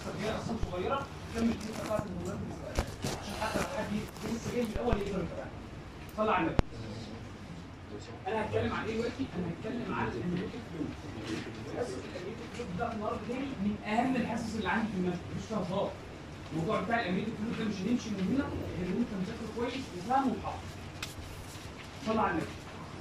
هي اصلا صغيره كمل الحته بتاعت المهمات الصغيره عشان حتى لو حد لسه جاي من الاول يقدر يتابعها صلى على النبي انا هتكلم عن ايه دلوقتي؟ انا هتكلم عن الاميليتيك فلويد حصه الاميليتيك فلويد ده النهارده تاني من اهم الحصص اللي عندي في المنهج مش فيها هزار الموضوع بتاع الاميليتيك فلويد ده مش هنمشي من هنا غير ان انت مذاكره كويس وفاهمه وحافظ صلى على النبي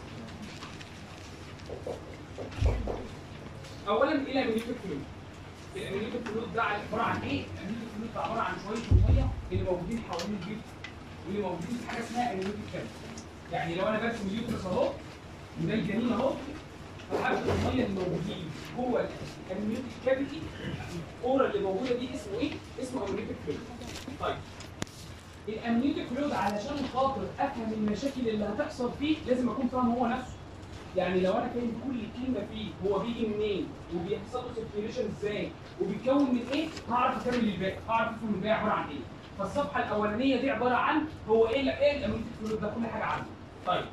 اولا ايه الاميليتيك فلويد؟ الاميليتيك فلويد ده عباره عن ايه؟ الاميليتيك فلويد ده عباره عن شويه الميه اللي موجودين حوالين الجلد واللي موجودين في حاجه اسمها اميليتيك كامل يعني لو انا برسم اليوترس اهو وده الجنين اهو فحبه الميه اللي موجودين جوه الاميليتيك كافيتي الكوره اللي موجوده دي اسمه ايه؟ اسمه اميليتيك فلويد طيب الاميليتيك فلويد علشان خاطر افهم المشاكل اللي هتحصل فيه لازم اكون فاهم هو نفسه يعني لو انا فاهم كل كلمه فيه هو بيجي منين وبيحصل له سيركيوليشن ازاي وبيتكون من ايه هعرف اكمل الباقي هعرف افهم الباقي عباره عن ايه فالصفحه الاولانيه دي عباره عن هو ايه ايه الاميليتيك فلويد ده كل حاجه عنه طيب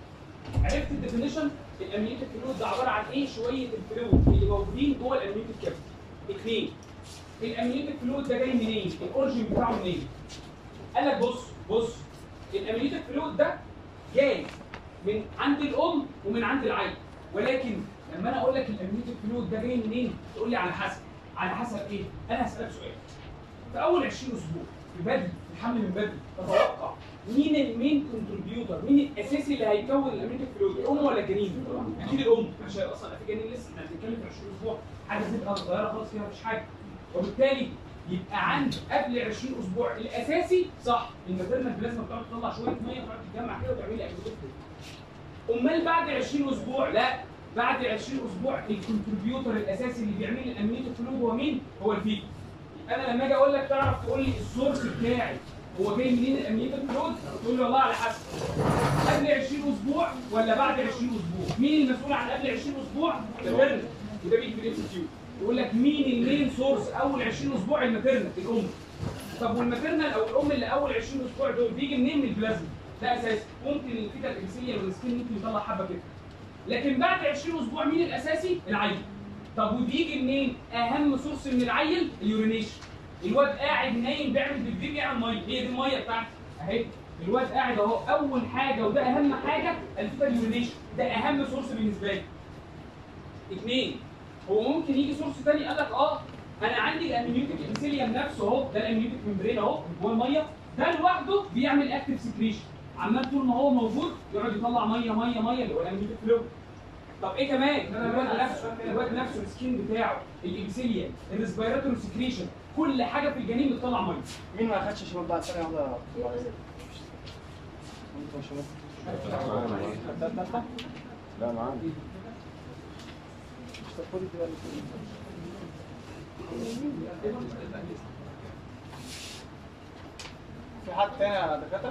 عرفت الديفينيشن الاميليتيك فلويد ده عباره عن ايه شويه الفلويد اللي موجودين جوه الاميليتيك كافيتي اثنين الاميليتيك فلويد ده جاي منين الاوريجين بتاعه منين قال لك بص بص الاميليتيك فلويد ده جاي من عند الام ومن عند العين ولكن لما انا اقول لك الاميليتيك فلويد ده جاي منين تقول لي على حسب على حسب ايه انا هسالك سؤال في اول 20 اسبوع في بدري في الحمل من بدري تتوقع مين المين كونتريبيوتر مين الاساسي اللي هيكون الاميليتيك فلويد الام ولا الجنين اكيد الام عشان اصلا في جنين لسه احنا بنتكلم في 20 اسبوع حاجه تبقى صغيره خالص فيها مفيش حاجه وبالتالي يبقى عند قبل 20 اسبوع الاساسي صح الماتيرنال بلازما بتقعد تطلع شويه ميه وتقعد تتجمع كده وتعمل لي اميليتيك فلويد امال بعد 20 اسبوع لا بعد 20 اسبوع الكونتريبيوتر الاساسي اللي بيعمل لي الاميليتيك فلويد هو مين؟ هو الفيتو انا لما اجي اقول لك تعرف تقول لي السورس بتاعي هو جاي منين الاميليتيك فلويد؟ تقول لي والله على حسب قبل 20 اسبوع ولا بعد 20 اسبوع؟ مين المسؤول عن قبل 20 اسبوع؟ الماتيرنال وده بيجي في الام كيو يقول لك مين المين سورس اول 20 اسبوع الماتيرنال الام طب والماتيرنال او الام اللي اول 20 اسبوع دول بيجي منين من البلازما ده اساسي ممكن الفيتا الابسيه والسكين ممكن يطلع حبه كده لكن بعد 20 اسبوع مين الاساسي العيل طب وبيجي منين اهم سورس من العيل اليورينيشن الواد قاعد نايم بيعمل بالبيبي يعمل ميه هي دي الميه بتاعتي اهي الواد قاعد اهو اول حاجه وده اهم حاجه الفيتا اليورينيشن ده اهم سورس بالنسبه لي اثنين هو ممكن يجي سورس تاني قال لك اه انا عندي الامنيوتيك ابيثيليوم نفسه اهو ده الامنيوتيك ممبرين اهو جوه الميه ده لوحده بيعمل اكتف سكريشن عمال طول ما هو موجود يقعد يطلع ميه ميه ميه اللي هو الامنيوتيك فلويد طب ايه كمان الواد نفسه الواد نفسه السكين بتاعه الابيثيليوم الريسبيراتوري سكريشن كل حاجه في الجنين بتطلع ميه مين ما اخدش شباب بعد ثانيه واحده لا معانا في حد تاني يا دكاتره؟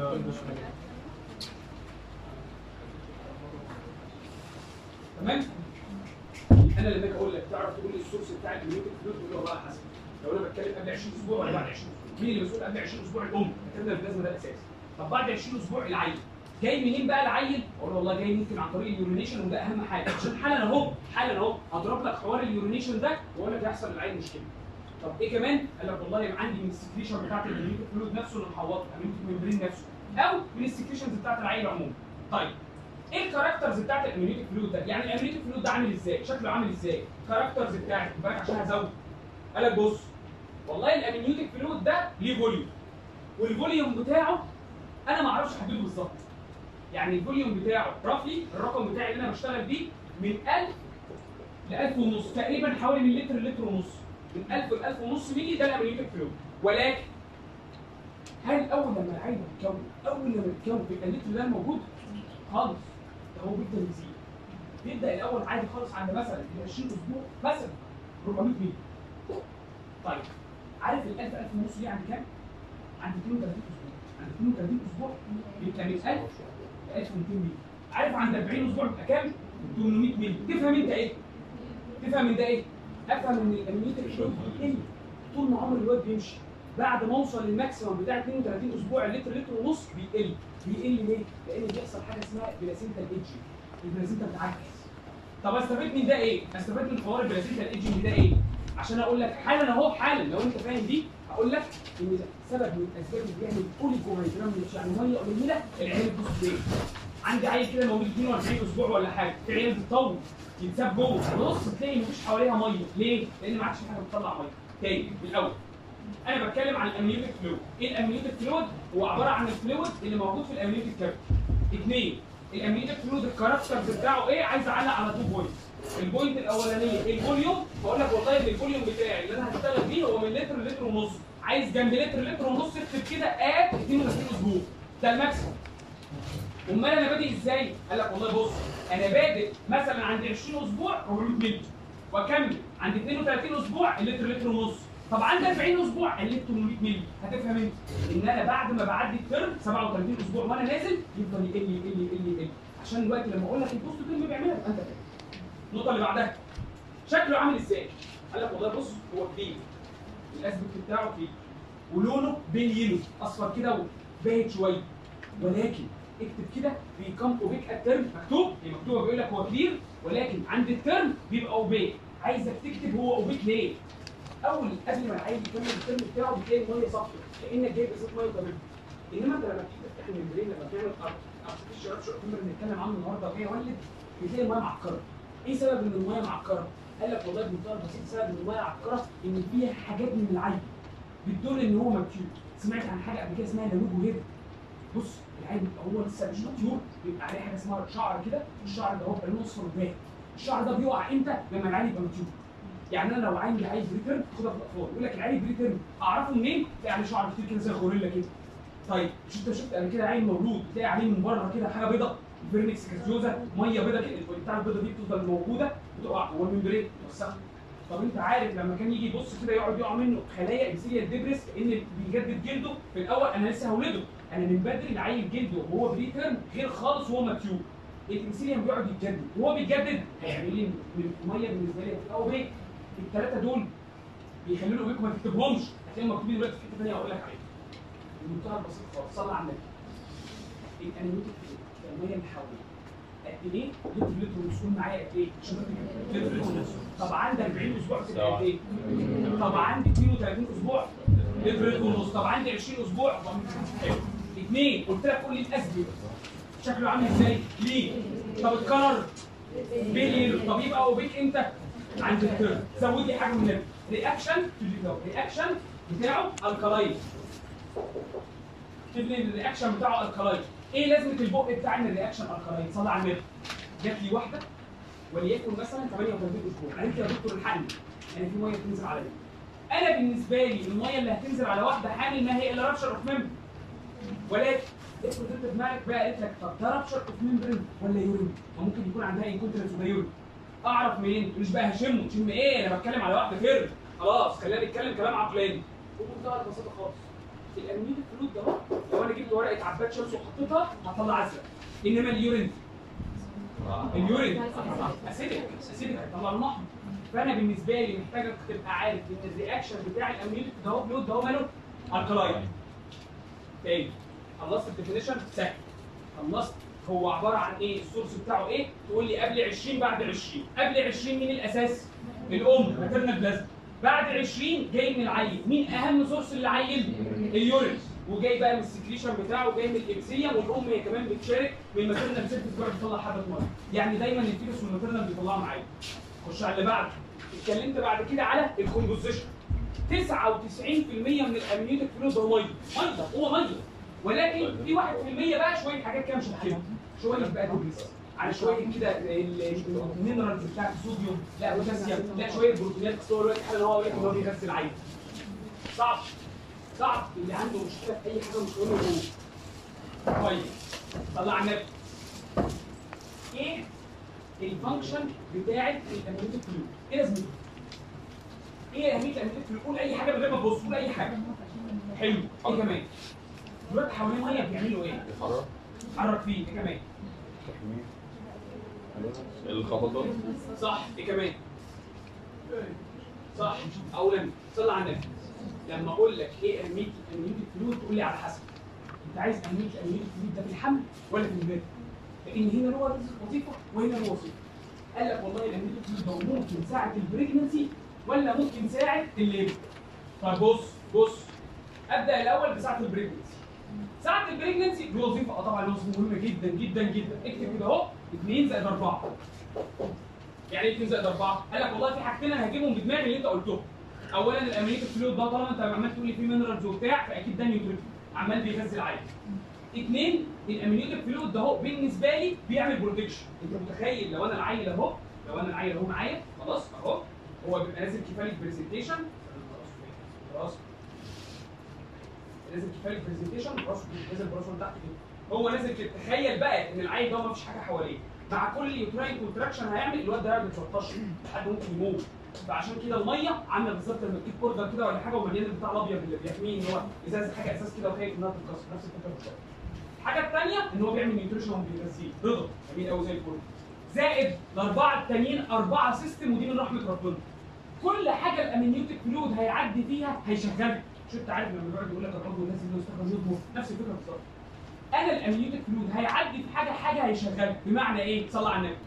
تمام انا لما اجي اقول لك تعرف تقول لي السورس بتاع الامنيوتيك فلويد تقول لي والله على حسب لو انا بتكلم قبل 20 اسبوع ولا بعد 20 اسبوع مين اللي مسؤول قبل 20 اسبوع الام كتبنا البلازما ده الاساسي طب بعد 20 اسبوع العيل جاي منين بقى العيل؟ اقول له والله جاي ممكن عن طريق اليورينيشن وده اهم حاجه عشان حالا اهو حالا اهو هضرب لك حوار اليورينيشن ده واقول لك هيحصل للعيل مشكله طب ايه كمان؟ قال لك والله يبقى عندي من السكريشن بتاعت الامنيوتيك فلويد نفسه اللي محوطه الامنيوتيك ممبرين نفسه او من السكريشنز بتاعت العيل عموما طيب ايه الكاركترز بتاعت الامنيوتيك فلويد ده؟ يعني الامنيوتيك فلويد ده عامل ازاي؟ شكله عامل ازاي؟ الكاركترز بتاعته خد بالك عشان هزود قال لك بص والله الامنيوتيك فلويد ده ليه فوليوم والفوليوم بتاعه انا ما اعرفش احدده بالظبط يعني الفوليوم بتاعه رفلي الرقم بتاعي اللي انا بشتغل بيه من 1000 ل 1000 ونص تقريبا حوالي من لتر لتر ونص من 1000 ل 1000 ونص مللي ده الامنيوتيك فلويد ولكن هل اول لما العين بتتكون اول لما بتتكون بيبقى اللتر ده موجود خالص ده هو بيبدا يزيد بيبدا الاول عادي خالص عند مثلا ال 20 اسبوع مثلا 400 مللي طيب عارف ال 1000 1000 ونص دي عند كام؟ عند 32 اسبوع عند 32 اسبوع بيبقى من 1000 ل 1200 مللي عارف عند 40 اسبوع بيبقى كام؟ 800 مللي تفهم انت ايه؟ تفهم من ده ايه؟ افهم ان الامنيوتيك فلويد بيقل طول ما عمر الواد بيمشي بعد ما اوصل للماكسيمم بتاع 32 اسبوع لتر لتر ونص بيقل بيقل ليه؟ لان بيحصل حاجه اسمها بلاسينتا ايدجنج البلاسينتا بتعكس طب استفيد من ده ايه؟ استفيد من حوار البلاسينتا ايدجنج ده ايه؟ عشان اقول لك حالا اهو حالا لو انت فاهم دي هقول لك ان سبب من الاسباب اللي بيعمل اوليجومايجرامنيوس يعني ميه قليله العيال بتبص فين عندي عيل كده مولود 42 اسبوع ولا حاجه في عيال بتطول يتساب جوه بص تلاقي مفيش حواليها ميه ليه؟ لان ما عادش في حاجه بتطلع ميه تاني من الاول انا بتكلم عن الامنيوتيك فلويد ايه الامنيوتيك فلويد هو عباره عن الفلويد اللي موجود في الامنيوتيك كافيتي اثنين الامنيوتيك فلويد الكاركتر بتاعه ايه عايز اعلق على تو بوينتس البوينت الاولانيه الفوليوم بقول لك والله ان الفوليوم بتاعي اللي انا هشتغل بيه هو من لتر لتر ونص عايز جنب لتر لتر ونص اكتب كده ات 32 اسبوع ده الماكسيموم امال انا بادئ ازاي؟ قال لك والله بص انا بادئ مثلا عند 20 اسبوع 400 مللي واكمل عند 32 اسبوع اللتر لتر ونص طب عند 40 اسبوع قلت 800 مللي هتفهم انت ان انا بعد ما بعدي الترم 37 اسبوع وانا نازل يفضل يقل يقل يقل يقل عشان دلوقتي لما اقول لك البوست ترم بيعملها تبقى انت فاهم النقطه اللي بعدها شكله عامل ازاي؟ قال لك والله بص هو كبير الاسبكت بتاعه كبير ولونه بين يلو اصفر كده وباهت شويه ولكن اكتب كده بيكم اوبيك الترم مكتوب هي مكتوبه بيقول لك هو كبير ولكن عند الترم بيبقى اوبيك عايزك تكتب هو اوبيك ليه؟ اول قبل ما العيل يكمل الترم بتاعه بتلاقي الميه صافيه كانك جايب ازازه ميه طبيعيه انما انت لما تيجي تفتح الممبرين لما بتعمل ارتفيشال رابشر كنا بنتكلم عنه النهارده وهي ولد بتلاقي الميه معكره ايه سبب ان الميه معكره؟ قال لك والله بمنتهى البسيط سبب ان الميه معكره ان فيها حاجات من العين بتدل ان هو مكتوب سمعت عن حاجه قبل كده اسمها نالوج وهيب بص العين بيبقى هو لسه مش مطيور بيبقى عليه حاجه اسمها شعر كده الشعر ده هو بيبقى لونه اصفر باهت الشعر ده بيقع امتى؟ لما العين يبقى مطيور يعني انا لو عندي عيل بريترن خدها في الاطفال يقول لك العيل بريترن اعرفه منين؟ تلاقي عليه شعر كتير كده زي الغوريلا كده طيب مش انت شفت قبل كده عيل مولود تلاقي عليه من بره كده حاجه بيضاء فيرنكس كازيوزا ميه بيضاء كده بتاع البيضه دي بتفضل موجوده بتقع هو الممبرين بتوسخ طب انت عارف لما كان يجي يبص كده يقعد يقع منه خلايا ابسيليا ديبريس ان بيجدد جلده في الاول انا لسه هولده انا من بدري العيل جلده وهو بريترن غير خالص وهو ماتيور الانسولين بيقعد يتجدد وهو بيتجدد هيعمل لي من الميه بالنسبه لي هتبقى اوبيك الثلاثه دول بيخلوا له اوبيك ما تكتبهمش هتلاقيهم مكتوبين دلوقتي في حته ثانيه هقول لك عليها بمنتهى البساطه خالص صلى على النبي الانيميتك الميه اللي حواليه قد ايه؟ لتر لتر ونص قول معايا قد ايه؟ عشان تفهم. لتر لتر ونص طب عندي 40 اسبوع تبقى قد ايه؟ طب عندي 32 اسبوع لتر لتر ونص طب عندي 20 اسبوع حلو. اثنين قلت لك قول لي الاسبب شكله عامل ازاي؟ ليه؟ طب الكلر بيلير طب يبقى اوبيك امتى؟ عند الترم زود لي حاجه من النبي رياكشن رياكشن بتاعه الكلاين اكتب لي الرياكشن بتاعه الكلاين ايه لازمه البق بتاع ان الرياكشن الكلاين صلى على النبي جات لي واحده وليكن مثلا 38 اسبوع قالت لي يا دكتور الحقني انا في ميه بتنزل عليا انا بالنسبه لي الميه اللي هتنزل على واحده حامل ما هي الا رابشر اوف ميمبر ولكن افرض انت دماغك بقى قالت لك طب ده رابشر اوف ميمبرين ولا يورين وممكن يكون عندها انكونترنس وده يورين اعرف منين مش بقى هشمه تشم ايه انا بتكلم على واحده فر خلاص خلينا نتكلم كلام عقلاني وبمنتهى البساطه خالص الامنيوت الفلويد ده اهو، لو انا جبت ورقه عباد شمس وحطيتها هطلع ازرق انما اليورين اليورين اسيدك اسيدك هيطلع لون احمر فانا بالنسبه لي محتاجك تبقى عارف ان الرياكشن بتاع الامنيوت ده هو فلويد ده هو ماله الكلاين تاني خلصت الديفينيشن سهل خلصت هو عباره عن ايه السورس بتاعه ايه تقول لي قبل 20 بعد 20 قبل 20 مين الاساس الام ماتيرنال بلازما بعد 20 جاي من العيل مين اهم سورس للعيل اليورين وجاي بقى من السكريشن بتاعه وجاي من الابسيه والام هي كمان بتشارك من الماتيرنال سيرفيس بقى بتطلع حبه ميه يعني دايما الفيروس والماتيرنال بيطلعوا معايا خش على اللي بعده اتكلمت بعد كده على الكومبوزيشن 99% من الامنيوتيك فلويد هو ميه ميه هو ميه ولكن في 1% بقى شويه حاجات كده مش هتحلها شويه بقى دوبلس على شويه كده المينرالز بتاعت الصوديوم لا بوتاسيوم لا شويه بروتينات بس هو دلوقتي حالا هو يقول لك ان هو بيغذي العين صعب صعب اللي عنده مشكله في اي حاجه مش مهمه هو طيب طلع على النبي ايه الفانكشن بتاعت الامنيوتيك فلويد ايه لازمته؟ ايه اهميه الامنيوتيك فلويد؟ قول اي حاجه من غير ما تبص قول اي حاجه حلو ايه كمان؟ دلوقتي حوالين ميه بيعملوا ايه؟ الحرارة حرك فيه ايه كمان؟ تحميل الخفضات صح ايه كمان؟ صح اولا صلى على النبي لما اقول لك ايه اهميه الامنيوتيك فلويد تقول لي على حسب انت عايز اهميه الامنيوتيك فلويد ده في الحمل ولا في البيت؟ لان هنا له وظيفه وهنا له وظيفه قال لك والله الامنيوتيك فلويد ده ممكن ساعه البريجنسي ولا ممكن ساعه الليبر طب بص بص ابدا الاول بساعه البريجنسي ساعه البريجنسي دي وظيفه اه طبعا وظيفه مهمه جدا جدا جدا اكتب كده اهو 2 زائد 4 يعني ايه 2 زائد 4 قال لك والله في حاجتين انا هجيبهم بدماغي اللي انت قلتهم اولا الامريكا فلويد ده طالما انت عمال تقول لي فيه مينرالز وبتاع فاكيد ده نيوتريتيف عمال بيغذي العين اثنين الامنيوتيك فلويد ده اهو بالنسبه لي بيعمل بروتكشن انت متخيل لو انا العيل اهو لو انا العيل اهو معايا خلاص اهو هو بيبقى نازل كفايه برزنتيشن خلاص نازل كفايه برزنتيشن راسه نازل براسه تحت كده هو نازل كده تخيل بقى ان العيل ده ما فيش حاجه حواليه مع كل يوتراين كونتراكشن هيعمل الواد ده هيقعد يتلطش لحد ممكن يموت فعشان كده الميه عامله بالظبط لما تجيب كوردر كده ولا حاجه ومليان البتاع الابيض اللي بيحميه ان هو ازاز حاجه اساس كده وخايف انها تتكسر نفس الفكره بالظبط الحاجه الثانيه ان هو بيعمل نيوتريشن وبيغذيه رضا جميل قوي زي الفل زائد الاربعه التانيين اربعه سيستم ودي من رحمه ربنا كل حاجه الامنيوتيك فلويد هيعدي فيها هيشغلك مش انت عارف لما بيقعد يقول لك العضو الناس اللي يستخدم يضمر نفس الفكره بالظبط انا الامنيوتيك فلويد هيعدي في حاجه حاجه هيشغلك بمعنى ايه؟ صلى على النبي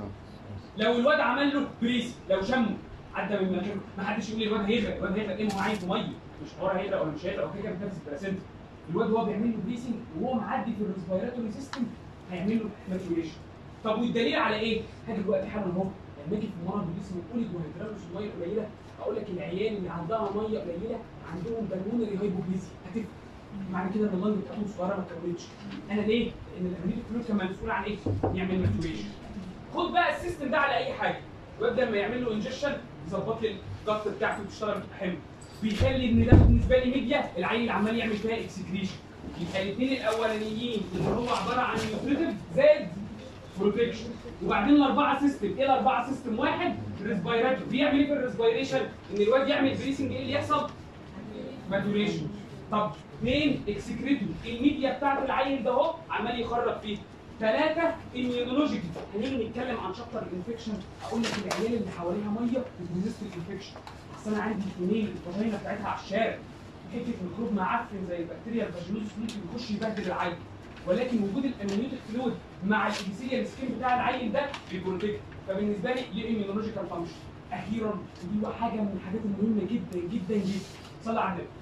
لو الواد عمل له بريس لو شمه عدى من مناخيره ما حدش يقول لي الواد هيغرق الواد هيغرق ايه ما هو عايز ميه مش حوار هيغرق ولا مش هيغرق هو كده كده بتنفس البلاسنتا الواد وهو بيعمل له بريسنج وهو معدي في الريسبيراتوري سيستم هيعمل له ماتوريشن طب والدليل على ايه؟ هاجي دلوقتي حالا اهو لما اجي في مرض جسم اوليد وهيدرالوس الميه قليله اقول لك العيال اللي عندها ميه قليله عندهم بالمونري هايبوبليزيا هتفرق معنى كده ان اللنج بتاعتهم صغيره ما اتكونتش انا ليه؟ لان الامريكا فلويد كان مسؤول عن ايه؟ يعمل ماتوريشن خد بقى السيستم ده على اي حاجه ويبدا لما يعمل له انجكشن يظبط لي الضغط بتاعته وتشتغل حلو بيخلي ان ده بالنسبه لي ميديا العيل عمال يعمل فيها اكسكريشن يبقى الاثنين الاولانيين اللي هو عباره عن نيوتريتيف زائد بروتكشن وبعدين الاربعه سيستم ايه الاربعه سيستم واحد ريسبيراتوري بيعمل ايه في الريسبيريشن ان الواد يعمل بريسنج ايه اللي يحصل ماتوريشن طب اثنين اكسكريتوري الميديا بتاعت العيل ده اهو عمال يخرج فيه ثلاثة immunological هنيجي نتكلم عن شابتر الانفكشن اقول لك العيال اللي حواليها ميه بتريزست الانفكشن اصل انا عندي اثنين الفضاينه بتاعتها على الشارع حته ميكروب معفن زي البكتيريا الفاجينوزس ممكن يخش يبهدل العيل ولكن وجود الاميونيتك فلويد مع الابيثيليال سكين بتاع العيل ده بيبروتكت فبالنسبه لي ليه immunological فانكشن اخيرا ودي حاجه من الحاجات المهمه جدا جدا جدا صلى على النبي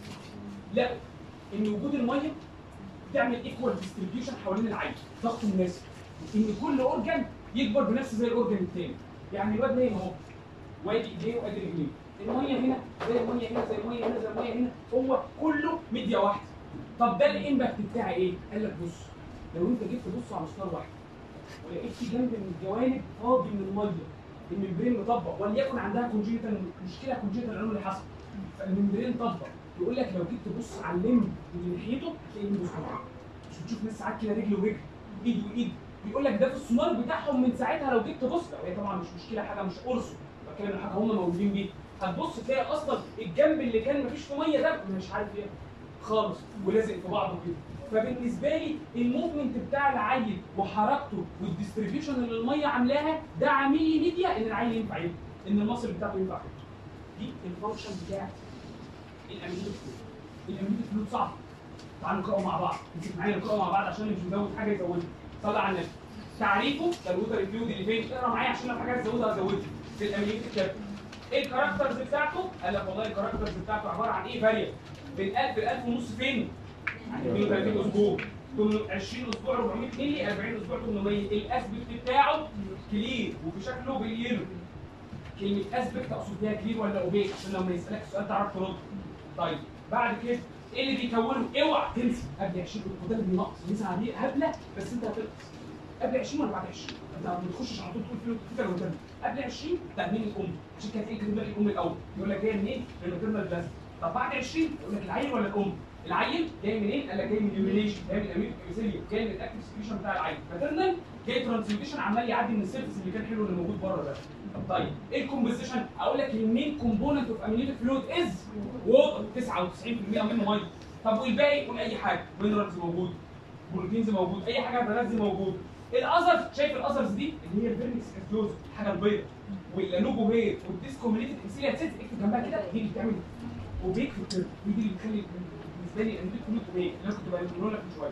لا ان وجود الميه تعمل ايكوال ديستريبيوشن حوالين العين ضغط مناسب ان كل اورجان يكبر بنفس زي الاورجان الثاني يعني الواد نايم اهو وادي ايديه وادي رجليه الميه هنا زي الميه هنا زي الميه هنا زي الميه هنا هو كله ميديا واحده طب ده الامباكت بتاعي ايه؟ قال لك بص لو انت جيت تبص على مسطره واحده ولقيت في جنب من الجوانب فاضي من الميه الممبرين مطبق وليكن عندها كونجيتال مشكله كونجيتال العلوم اللي حصل فالممبرين طبق يقول لك لو جيت تبص على الليمب اللي ناحيته هتلاقي الليمب صغير مش بتشوف ناس ساعات كده رجل ورجل ايد وايد بيقول لك ده في السونار بتاعهم من ساعتها لو جيت تبص لو هي طبعا مش مشكله حاجه مش قرصه بتكلم عن حاجه هم موجودين بيها هتبص تلاقي اصلا الجنب اللي كان مفيش فيه ميه ده مش عارف ايه خالص ولازق في بعضه كده فبالنسبه لي الموفمنت بتاع العيل وحركته والديستريبيوشن اللي الميه عاملاها ده عامل لي ميديا ان العيل ينفع يبقى ان المصل بتاعته ينفع كده دي الفانكشن بتاعت الامينيت فلويد الامينيت فلويد صعب تعالوا نقرأه مع بعض نمسك معايا نقرأه مع بعض عشان مش مزود حاجه يزودها صلى على النبي تعريفه ده الوتر فلويد اللي فين اقرا معايا عشان لو حاجه تزودها ازودها في الامينيت كاب ايه الكاركترز بتاعته؟ قال لك والله الكاركترز بتاعته عباره عن ايه فاريبل من 1000 ل 1000 ونص فين؟ يعني 32 اسبوع 20 اسبوع 400 مللي 40 اسبوع 800 الاسبكت بتاعه كلير وفي شكله باليلو كلمه اسبكت اقصد بيها كلير ولا اوبيك عشان لما يسالك السؤال تعرف ترد طيب بعد كده ايه اللي بيكونه اوعى تنسى قبل 20 وده اللي بينقص النسبه دي هبله بس انت هتنقص قبل 20 ولا بعد 20 انت ما بتخشش على طول تقول فيه فكره وتاني قبل 20 تامين الام عشان كده تلاقي كلمه الام الاول يقول لك جايه منين؟ من الماتيرنال بلازما طب بعد 20 يقول لك العيل ولا الام؟ العيل جاي منين؟ قال لك جاي من اليومينيشن جاي من الامير كيوسيليا جاي من الاكتف سكريشن بتاع العيل ماتيرنال جاي ترانسميشن عمال يعدي من السيرفس اللي كان حلو اللي موجود بره ده طب طيب ايه الكومبوزيشن؟ اقول لك المين كومبوننت اوف امينيتك فلويد از ووتر 99% منه ميه طب والباقي قول اي حاجه مينرالز موجود بروتينز موجود اي حاجه بنزل موجود الاذر شايف الاذرز دي اللي هي الفيرمكس اسكلوز الحاجه البيضاء واللانوبو هير والديسكوميليتد انسيليا سيت اكتب جنبها كده دي اللي بتعمل وبيك في الكيرف دي اللي بتخلي بالنسبه لي ان دي كلوت وبيك اللي انا كنت بقول لك من شويه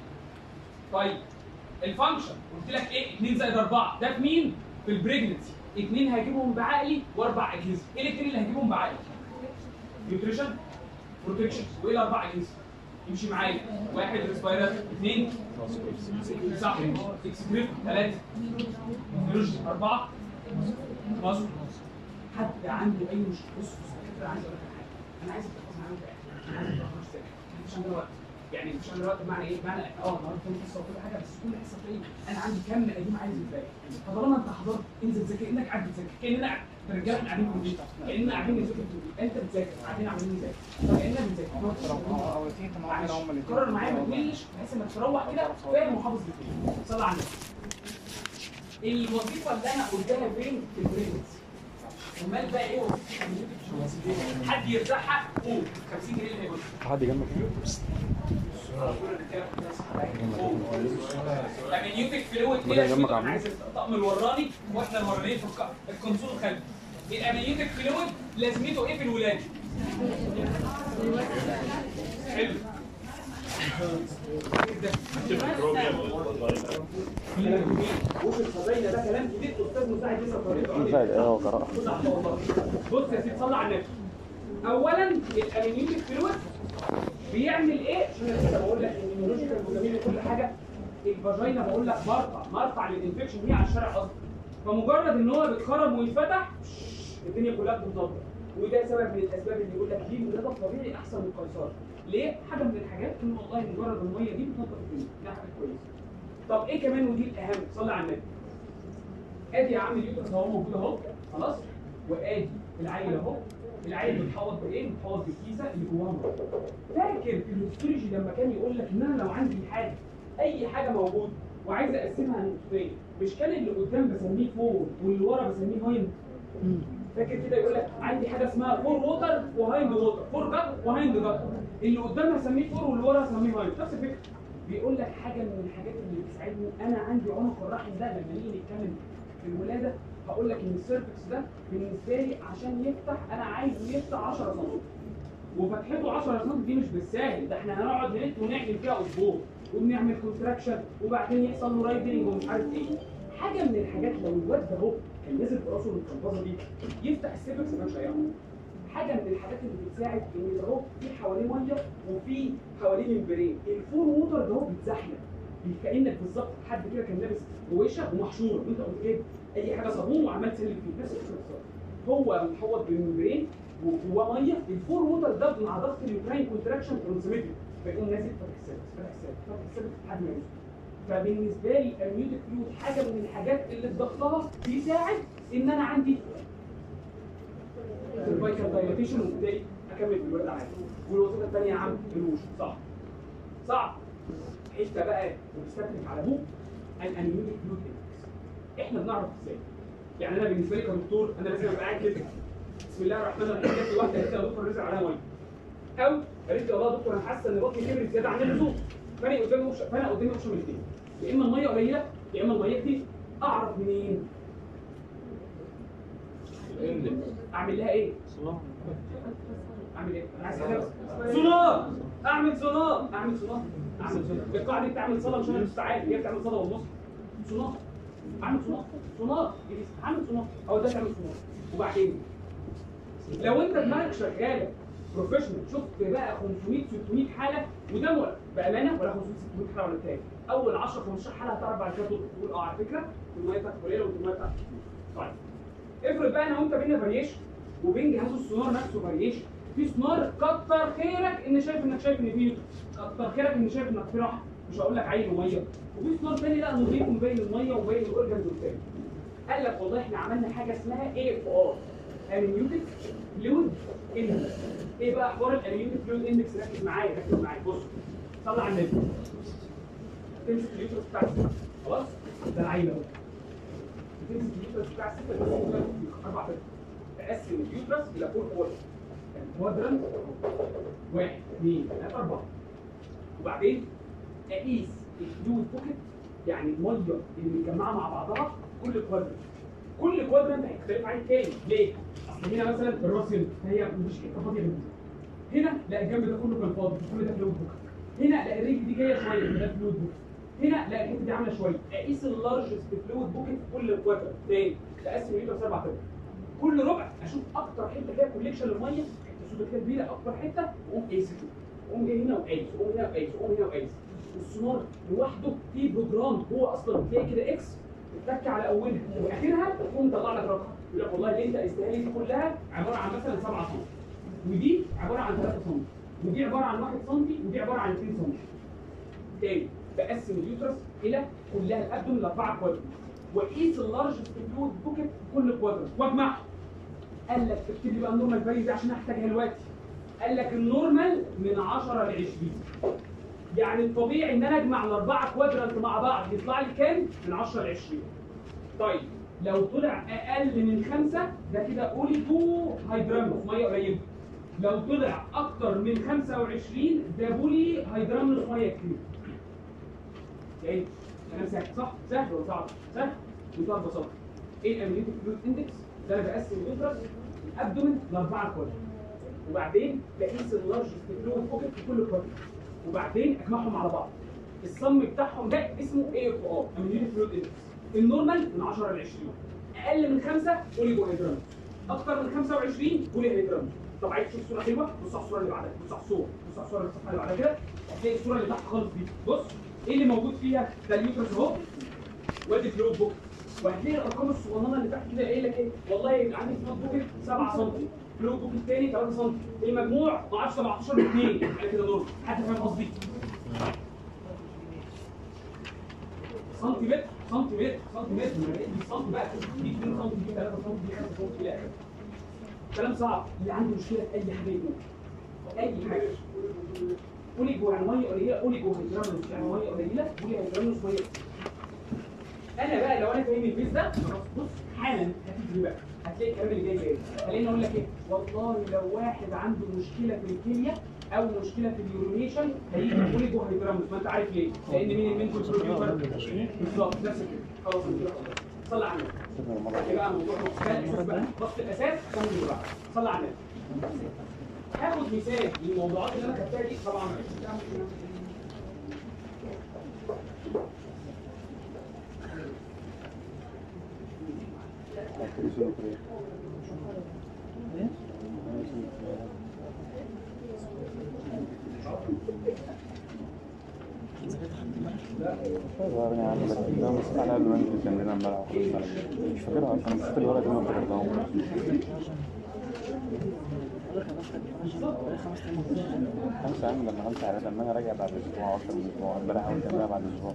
طيب الفانكشن قلت لك ايه 2 زائد 4 ده في مين؟ في البريجنسي اثنين هجيبهم بعقلي واربع اجهزه ايه الاثنين اللي هجيبهم بعقلي نيوتريشن بروتكشن وايه الاربع اجهزه يمشي معايا واحد ريسبيراتور اثنين صح اكسبريت ثلاثه نيولوجي اربعه مصر حد عنده اي مشكله بص بص أنا عايز اقول لك على حاجه انا عايز اتفق معاك انا عايز اتفق معاك مش عندنا وقت يعني مش عندنا وقت بمعنى ايه؟ بمعنى اه النهارده في حصه وكل حاجه بس كل حصه تلاقي انا عندي كم قديم عايز يتذاكر فطالما انت حضرت انزل ذاكر كانك قاعد بتذاكر كاننا قاعد الرجاله احنا قاعدين في البيت كاننا قاعدين نذاكر في البيت انت بتذاكر قاعدين عاملين نذاكر كاننا بنذاكر او الاثنين كانوا معلش معانا هم الاثنين قرر معايا ما تملش بحيث انك تروح كده فاهم وحافظ الاثنين صلى على النبي الوظيفه اللي انا قلتها فين في البريدنس امال بقى ايه وظيفه حد يرزعها قول 50 جنيه اللي هيقول حد جنبك الامنيوتيك فلويد بدأ يجمع كده عمود. عايز الطقم الوراني واحنا الورانيين في الق- الكونسول الخلفي الامنيوتيك فلويد لازمته ايه في الولاده؟ حلو وفي الفضايله ده كلام جديد استاذ مساعد لسه طريقه مساعد اه قراءة بص يا سيدي صلى على النبي اولا الامنيوتيك فلويد بيعمل ايه عشان انا لسه بقول لك ان النيورولوجيكال وجميل وكل حاجه الفاجينا بقول لك مرفع مرفع للانفكشن هي على الشارع اصلا فمجرد ان هو بيتخرم ويتفتح الدنيا كلها بتتنطط وده سبب من الاسباب اللي يقول لك ليه الولاده الطبيعي احسن من القيصري ليه حاجه من الحاجات ان والله مجرد الميه دي بتنطط الدنيا ده حاجه كويسه طب ايه كمان ودي الاهم صلي على النبي ادي يا عم اليوترس اهو موجود اهو خلاص وادي العيل اهو العيل بيتحوط بايه؟ بيتحوط بالكيسه اللي جواها ميه. فاكر في الهيستولوجي لما كان يقول لك ان انا لو عندي حاجه اي حاجه موجوده وعايز اقسمها لنقطتين مش كان اللي قدام بسميه فور واللي ورا بسميه هايند فاكر كده يقول لك عندي حاجه اسمها فور ووتر وهايند ووتر فور جت وهايند جت اللي قدام هسميه فور واللي ورا هسميه هايند نفس الفكره بيقول لك حاجه من الحاجات اللي بتساعدني انا عندي عنق الرحم ده لما نيجي نتكلم في الولاده هقول لك ان السيرفكس ده بالنسبه لي عشان يفتح انا عايزه يفتح 10 سم وفتحته 10 سم دي مش بالساهل ده احنا هنقعد نلت ونعمل فيها اسبوع وبنعمل كونتراكشن وبعدين يحصل له رايدنج ومش عارف ايه حاجه من الحاجات لو الواد ده اهو كان نازل في راسه الكربازه دي يفتح السيرفكس مش هيعرف حاجه من الحاجات اللي بتساعد ان ده اهو في حواليه ميه وفي حواليه ممبرين الفور ووتر ده هو بيتزحلق كانك بالظبط حد كده كان لابس غويشه ومحشوره وانت قمت جايب اي حاجه صابون وعمال تسلك فيه نفس الفكره بالظبط هو متحوط بالممبرين وجواه ميه الفور ووتر ده مع ضغط اليوكراين كونتراكشن ترانسميتد فيقوم نازل فاتح السيرفكس فاتح السيرفكس فاتح السيرفكس لحد ما يوصل فبالنسبه لي الميوتيك فلويد حاجه من الحاجات اللي ضغطها بيساعد ان انا عندي سيرفايكال دايلاتيشن وبالتالي اكمل في الولد عادي والوظيفه الثانيه يا عم الوش صح صعب حته بقى وبستدرك على ابوك الانيميتيك فلويد اندكس احنا بنعرف ازاي يعني انا بالنسبه لي كدكتور انا لازم ابقى قاعد كده بسم الله الرحمن الرحيم جات لي واحده قالت لي يا دكتور نزل عليها ميه او قالت لي والله يا دكتور انا حاسه ان بطني كبرت زياده عن اللزوم فانا قدامي اوبشن فانا قدامي اوبشن من الاثنين يا اما الميه قليله يا اما الميه كتير اعرف منين؟ اعمل لها ايه؟ اعمل ايه؟ انا عايز أعمل سونار اعمل سونار اعمل سونار اعمل سونار القاعده دي بتعمل صلاه مش نص ساعات هي بتعمل صلاه ونص سونار اعمل سونار سونار اعمل سونار او ده تعمل سونار وبعدين لو انت دماغك شغاله بروفيشنال شفت بقى 500 600 حاله وده م- بامانه ولا 500 600 حاله ولا بتاعي اول 10 15 حاله هتعرف بعد كده تقول تقول اه على فكره الميه بتاعتك قليله والميه بتاعتك كتير. طيب افرض بقى انا وانت بينا فاريشن وبين جهاز السونار نفسه فاريشن في سونار كتر خيرك ان شايف انك شايف ان في كتر خيرك ان شايف انك في راحه مش هقول لك عين وميه وفي سونار تاني لا نضيف ومبين الميه ومبين الاورجنز والتاني قال لك والله احنا عملنا حاجه اسمها اي اف ار انيميوتيك فلويد اندكس ايه بقى حوار الانيميوتيك فلويد اندكس ركز معايا ركز معايا بص طلع على النبي تمسك اليوترس بتاع الست خلاص ده العين اهو تمسك اليوترس بتاع الست تقسمه كده اربع فرق تقسم اليوترس الى فور كوادرنت كوادرنت واحد اثنين ثلاثه اربعه وبعدين اقيس الفلويد بوكيت يعني الميه اللي متجمعه مع بعضها كل كوادرنت كل كوادرنت هيختلف عن التاني ليه؟ اصل هنا مثلا الراس هنا هي مفيش حته فاضيه من هنا لا الجنب ده كله كان فاضي كل ده فلويد بوكيت هنا لا الرجل دي جايه شويه ده فلويد بوكيت هنا لا الحته دي عامله شويه اقيس اللارجست فلويد بوكيت في كل كوادر تاني بقسم اليوترس اربع قطع كل ربع اشوف اكتر حته فيها كوليكشن للميه حته سودا كده كبيره اكتر حته واقوم قايس كده واقوم جاي هنا وقايس واقوم هنا وقايس واقوم هنا وقايس والسونار لوحده فيه بروجرام هو اصلا بتلاقي كده اكس بتتك على اولها واخرها تقوم مطلع لك رقم يقول لك والله اللي انت قستها لي دي كلها عباره عن مثلا 7 سم ودي عباره عن 3 سم ودي عباره عن 1 سم ودي عباره عن 2 سم تاني بقسم اليوترس الى كلها الابدومن لاربعه كوادر واقيس اللارجست فلويد بوكيت في كل كوادر واجمعهم قال لك اكتب لي بقى النورمال فاليو دي عشان هحتاجها دلوقتي قال لك النورمال من 10 ل 20 يعني الطبيعي ان انا اجمع الاربعه كوادرانت مع بعض يطلع لي كام؟ من 10 ل 20 طيب لو طلع اقل من خمسه ده كده اوليجو هيدرامنوس ميه قليله لو طلع اكتر من 25 ده بولي هيدرامنوس ميه كتير يعني كلام سهل صح؟ سهل ولا صعب؟ سهل بمنتهى البساطه ايه الاميليتيك فلويد اندكس؟ ده انا بقسم اليوترس الابدومن لاربعه كوادر وبعدين بقيس اللارجست فلويد بوكيت في كل كوادر وبعدين اجمعهم على بعض الصم بتاعهم ده اسمه اي اف ار اميليتيك فلويد اندكس النورمال من 10 ل 20 اقل من 5 اوليجو هيدرامنوس اكتر من 25 بولي هيدرامنوس طب عايز تشوف صوره حلوه بص على الصوره اللي بعدها بص على الصوره بص على الصوره اللي الصفحه اللي بعدها كده هتلاقي الصوره اللي تحت خالص دي بص ايه اللي موجود فيها ده اليوترس اهو وادي فلويد بوك وهتلاقي الارقام الصغننه اللي تحت كده قايل لك ايه والله عندي فلويد بوكيت 7 سم فلويد بوكيت الثاني 3 سم المجموع ما اعرفش 17 2 حاجه كده نورمال حد فاهم قصدي سنتيمتر سنتيمتر سنتيمتر ما دي سنتي بقى دي 2 سم دي 3 سم دي 5 سم الى اخره كلام صعب اللي عنده مشكله في اي حاجه يقول اي حاجه اوليجو يعني ميه قليله اوليجو هيدرامنوس يعني ميه قليله بولي هيدرامنوس ميه انا بقى لو انا فاهم البيز ده خلاص بص حالا هتيجي بقى هتلاقي الكلام اللي جاي جاي خليني اقول لك ايه والله لو واحد عنده مشكله في الكليه او مشكله في اليورينيشن هيجي اوليجو هيدرامنوس ما انت عارف ليه لان مين المنتو بروديوسر بالظبط نفس الفكره خلاص كده خلاص صلي على النبي ده بقى موضوع ده الاساس بقى ضغط الاساس كمل اللي بعده صلي على النبي هاخد مثال للموضوعات اللي انا خدتها دي طبعا ظهرني عندي بس ده مسك على قبل ما انزل كان لنا امبارح وخلص على كده. مش فاكرها اصلا نسيت الورقه دي ما افتكرتهاش خمسة عام لما خمسة عادة لما انا راجع بعد اسبوع اكتر من اسبوع امبارح اول كان بعد اسبوع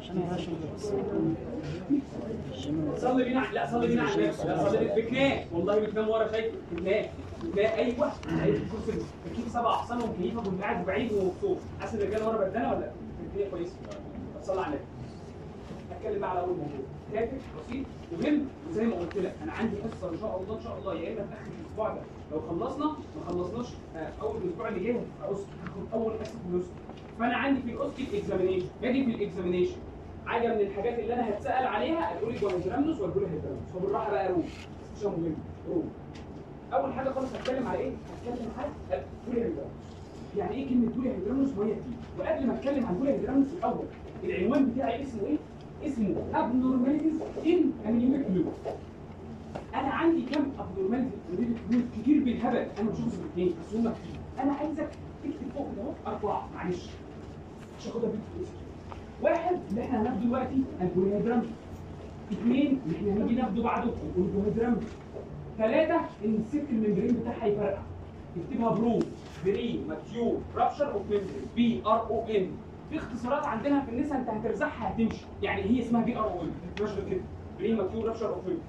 صلي بينا لا صلي بينا على النبي لا صلي بينا بكناه والله بكناه ورا شايف بكناه بكناه ايوه ايوه الكرسي بكيف سبع احسن ومكيفه كنت قاعد بعيد ومبسوط حاسس ان الرجاله ورا بدانه ولا لا؟ الدنيا كويسه طب صلي على النبي هتكلم بقى على اول موضوع تافه بسيط مهم وزي ما قلت لك انا عندي حصه ان شاء الله ان شاء الله يا اما في اخر الاسبوع ده لو خلصنا ما خلصناش آه، اول الاسبوع اللي جاي هتبقى أوسكي. هاخد اول حصه في الاوسكي فانا عندي في الاوسكي الاكزامينيشن باجي في الاكزامينيشن حاجه من الحاجات اللي انا هتسال عليها هتقول لي جوهيدرامنوس ولا هيدرامنوس فبالراحه بقى روح عشان مهم روح اول حاجه خالص هتكلم على ايه؟ هتكلم على بولي هيدرامنوس يعني ايه كلمه بولي هيدرامنوس وهي دي وقبل ما اتكلم عن بولي هيدرامنوس الاول العنوان بتاعي اسمه ايه؟ اسمه abnormalities in amniotic fluid انا عندي كم abnormalities in amniotic fluid كتير بالهبل انا بشوفهم الاثنين بس هم كتير انا عايزك تكتب فوق ده اهو اربعه معلش مش هاخدها بنت واحد اللي احنا هناخده دلوقتي البوليهيدرام اثنين اللي احنا هنيجي ناخده بعده البوليهيدرام ثلاثة ان السلك الممبرين بتاعها يفرقع تكتبها برو بري ماتيور رابشر اوف ممبرين بي ار او ام في اختصارات عندنا في النساء انت هترزعها هتمشي يعني هي اسمها بي ار او ام مش غير كده بري ماتيور رابشر اوف ممبرين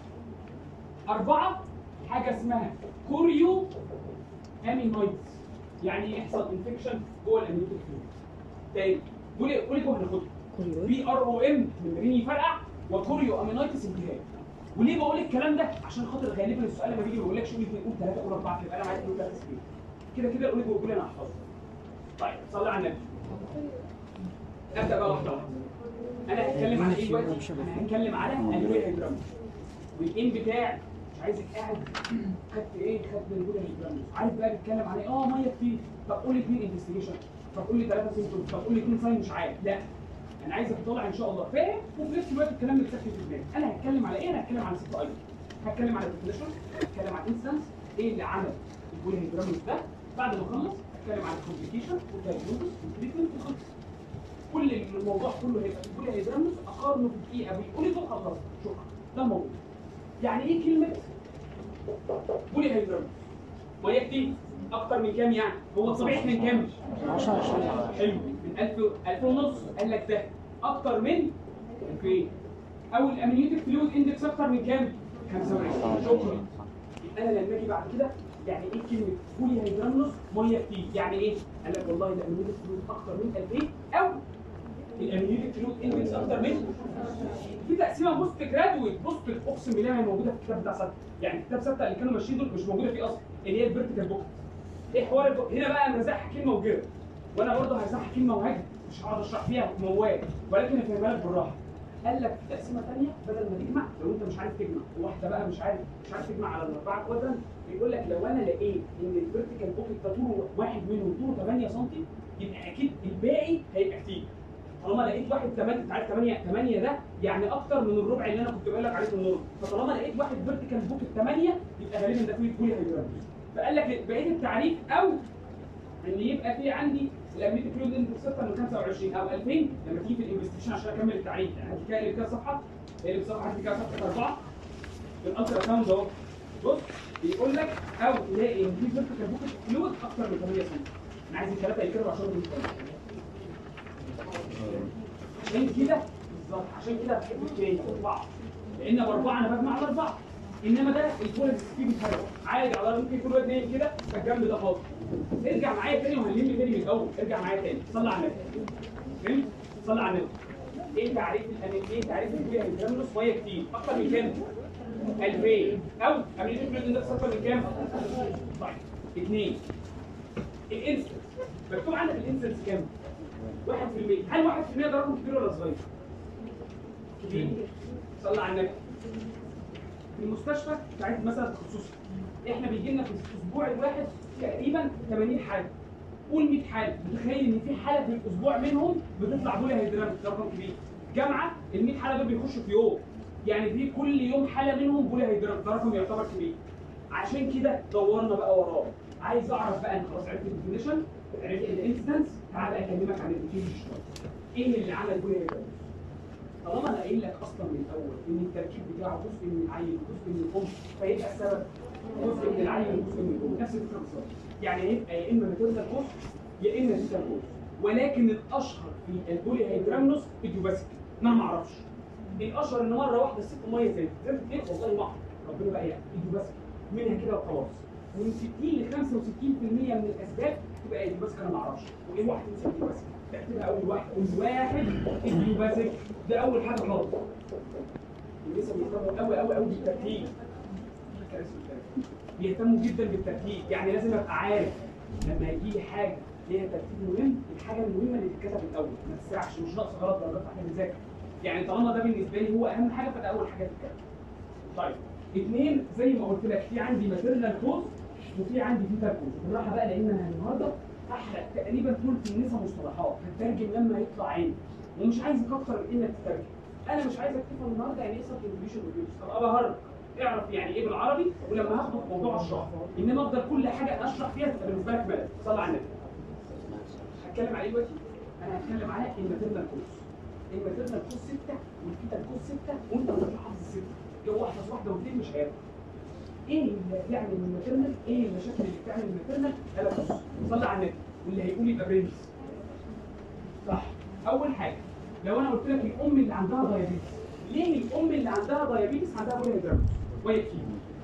أربعة حاجة اسمها كوريو امينويدز يعني يحصل انفكشن جوه الامينوتيك فلويد تاني قولي قولي جوه هناخدها بي ار او ام ممبرين يفرقع وكوريو امينويتس التهاب وليه بقول الكلام ده عشان خاطر غالبا السؤال لما بيجي ما بيقولكش قول اثنين قول ثلاثه قول اربعه يبقى انا عايز اقول ثلاثه سنين كده كده قولي جوه قولي انا هحفظه طيب صلي على النبي ابدا بقى واحده واحده انا هتكلم على ايه دلوقتي؟ انا هتكلم على الوي هيدرامس والان بتاعي مش عايزك قاعد خدت ايه؟ خدت الوي هيدرامس عايز بقى نتكلم على ايه؟ اه ميه كتير طب قول لي اثنين انفستيجيشن طب قول لي ثلاثه سيمتوم طب قول لي اثنين ساين مش عارف لا انا عايزك تطلع ان شاء الله فاهم وفي نفس الوقت الكلام متسكت في دماغك انا هتكلم على ايه انا هتكلم على ست ايتم هتكلم على الديفينيشن هتكلم على الانستنس ايه اللي عمل البوليهيدرامس ده بعد ما اخلص هتكلم على الكومبليكيشن والدايجنوستس والتريتمنت وخلص كل الموضوع كله هيبقى في البوليهيدرامس اقارنه في دقيقه بيقول لي خلصت شكرا ده الموضوع يعني ايه كلمه بوليهيدرامس ميه كتير اكتر من كام يعني هو الطبيعي من كام 10 20 حلو من 1000 1000 ونص قال لك ده اكتر من 2000 او الامنيوتيك فلويد اندكس اكتر من كام 25 شكرا يبقى انا لما اجي بعد كده يعني ايه كلمه بولي هيدرامنوس ميه كتير يعني ايه قال لك والله الامنيوتيك فلويد اكتر من 2000 او الامنيوتيك فلويد اندكس اكتر من في تقسيمه بوست جرادويت بوست اقسم بالله ما هي موجوده في الكتاب بتاع سته يعني الكتاب سته اللي كانوا ماشيين دول مش موجوده فيه اصلا اللي هي الفيرتيكال بوكت ايه حوار البوكت هنا بقى انا مزحها كلمه وجرة وانا برضه هزحها كلمه وهجر مش هقعد اشرح فيها موال ولكن افهمها لك بالراحه قال لك في تقسيمه ثانيه بدل ما تجمع لو انت مش عارف تجمع وواحده بقى مش عارف مش عارف تجمع على الاربعه كوادرنت بيقول لك لو انا لقيت ان الفيرتيكال بوكت ده طوله واحد منهم طوله 8 سم يبقى اكيد الباقي هيبقى كتير طالما لقيت واحد 8 انت عارف 8 8 ده يعني اكتر من الربع اللي انا كنت بقول لك عليه في النور فطالما لقيت واحد فيرتيكال بوكت 8 يبقى غالبا ده فيه بولي هيدرامس فقال لك بقيه التعريف او ان يبقى في عندي الامريكي فلويد اندكس اكتر من 25 او 2000 لما تيجي في الانفستيشن عشان اكمل التعريف يعني هدي كده كده صفحه اللي بصفحه هدي كده صفحه اربعه في الالترا ساوند اهو بص بيقول لك او تلاقي ان في فيرتيكال بوكت فلويد اكتر من 8 سم انا عايز الثلاثه يكرروا عشان دول عشان كده بالظبط عشان كده بحب التاني اربعه لان باربعه انا بجمع على اربعه انما ده الكواليتي فيه بيتهرب عادي على ممكن يكون واد نايم كده فالجنب ده فاضي ارجع معايا تاني وهنلم تاني من الاول ارجع معايا تاني صلي على النبي فهمت؟ صلي على النبي ايه تعريف الأن- ايه تعريف الكليه هيدرامنوس ميه كتير اكتر من كام؟ 2000 او امريكا فلويد ده اكتر من كام؟ طيب اثنين الانسنس مكتوب عندك الانسنس كام؟ 1% هل 1% ده رقم كبير ولا صغير؟ كبير صلى على النبي في المستشفى بتاعت مثلا تخصصي احنا بيجي لنا في الاسبوع الواحد تقريبا 80 حاله قول 100 حاله متخيل ان في حاله في الاسبوع منهم بتطلع بولي هيدرامس ده رقم كبير جامعه ال 100 حاله دول بيخشوا في يوم يعني في كل يوم حاله منهم بولي هيدرامس ده رقم يعتبر كبير عشان كده دورنا بقى وراه عايز اعرف بقى انت خلاص عرفت الديفينيشن عرفت الانستنس تعالى اكلمك عن الديفينيشن شويه ايه اللي عمل بولي هيدرامس طالما انا قايل لك اصلا من الاول ان التركيب بتاعه جزء من العين وجزء من الام فيبقى السبب جزء من العين وجزء من الام نفس الفكره بالظبط يعني هيبقى يا اما ماتيرنال كوز يا اما فيتال كوز ولكن الاشهر في البولي هيدرامنوس ايديوباسيك انا ما اعرفش الاشهر ان مره واحده الست ميه زادت زادت ليه والله ما اعرف ربنا بقى يعني ايديوباسيك منها كده وخلاص من 60 ل 65% من الاسباب تبقى ايديوباسيك انا ما اعرفش وايه واحد مثلا ايديوباسيك تكتبها اول واحد اول واحد ايديوباسيك ده اول حاجه خالص لسه بيهتموا قوي قوي قوي بالترتيب بيهتموا جدا بالترتيب يعني لازم ابقى عارف لما يجي لي حاجه ليها ترتيب مهم الحاجه المهمه اللي تتكتب الاول ما تسرعش مش ناقصه غلط درجات احنا بنذاكر يعني طالما ده بالنسبه لي هو اهم حاجه فده اول حاجه تتكتب طيب اثنين زي ما قلت لك في عندي ماتيرنال كوز وفي عندي فيتال كوز بالراحه بقى لان انا النهارده هحرق تقريبا ثلث النساء مصطلحات هترجم لما يطلع عيني ومش عايز اكتر من انك تترجم انا مش عايزك تفهم النهارده يعني ايه سب انجليشن ريفيوز طب ابقى هرب اعرف يعني ايه بالعربي ولما هاخده في موضوع الشرح انما افضل كل حاجه اشرح فيها تبقى بالنسبه لك ملل صلى على النبي هتكلم عليه دلوقتي انا هتكلم على الماتيرنال كوز الماتيرنال كوز سته والفيتال كوز سته وانت مش حافظ السته لو واحده واحده واثنين مش هياخد ايه اللي بيعمل الماتيرنال ايه المشاكل اللي بتعمل الماتيرنال انا بص صلى على النبي واللي هيقول يبقى برنس صح اول حاجه لو انا قلت لك الام اللي عندها دايابيتس ليه الام اللي عندها دايابيتس عندها بولي هيدرامس وهي كتير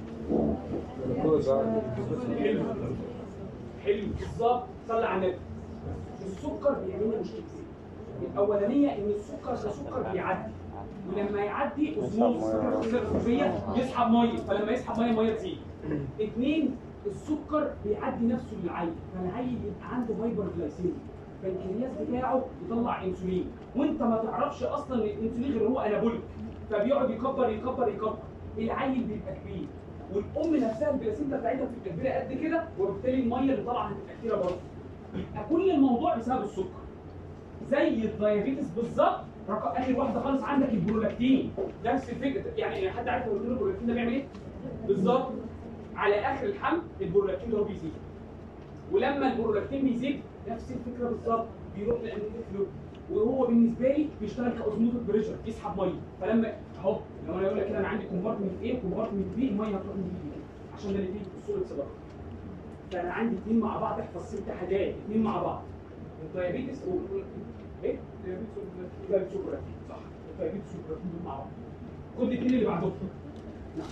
حلو حلو بالظبط صلى على النبي السكر بيعمل لنا مشكلتين الاولانيه ان السكر ده سكر بيعدي ولما يعدي اسموز يسحب ميه فلما يسحب ميه ميه تزيد اثنين السكر بيعدي نفسه للعين فالعين يبقى عنده هايبر جلايسيميا فالكرياس بتاعه يطلع انسولين وانت ما تعرفش اصلا ان الانسولين غير هو انابوليك فبيقعد يكبر يكبر يكبر العيل بيبقى كبير والام نفسها البلاسينتا بتاعتها بتبقى كبيره قد كده وبالتالي الميه اللي طالعه هتبقى كتيره برضه يبقى كل الموضوع بسبب السكر زي الدايابيتس بالظبط رقم اخر واحده خالص عندك البرولاكتين نفس الفكره يعني حد عارف هو البرولاكتين ده بيعمل ايه؟ بالظبط على اخر الحمل البرولاكتين ده هو بيزيد ولما البرولاكتين بيزيد نفس الفكره بالظبط بيروح للانتيك فلويد وهو بالنسبه لي بيشتغل كاوزموتيك بريشر يسحب ميه فلما اهو لو انا اقول لك كده انا عندي كومبارتمنت ايه وكومبارتمنت بي الميه هتروح من دي لدي. عشان ده اللي فيه السوليد صداقه فانا عندي اثنين مع بعض احفظ ست حاجات اثنين مع بعض الدايابيتس و ايه؟ الدايابيتس والبرولاكتين صح الدايابيتس والبرولاكتين دول مع بعض خد الاثنين اللي بعدهم نعم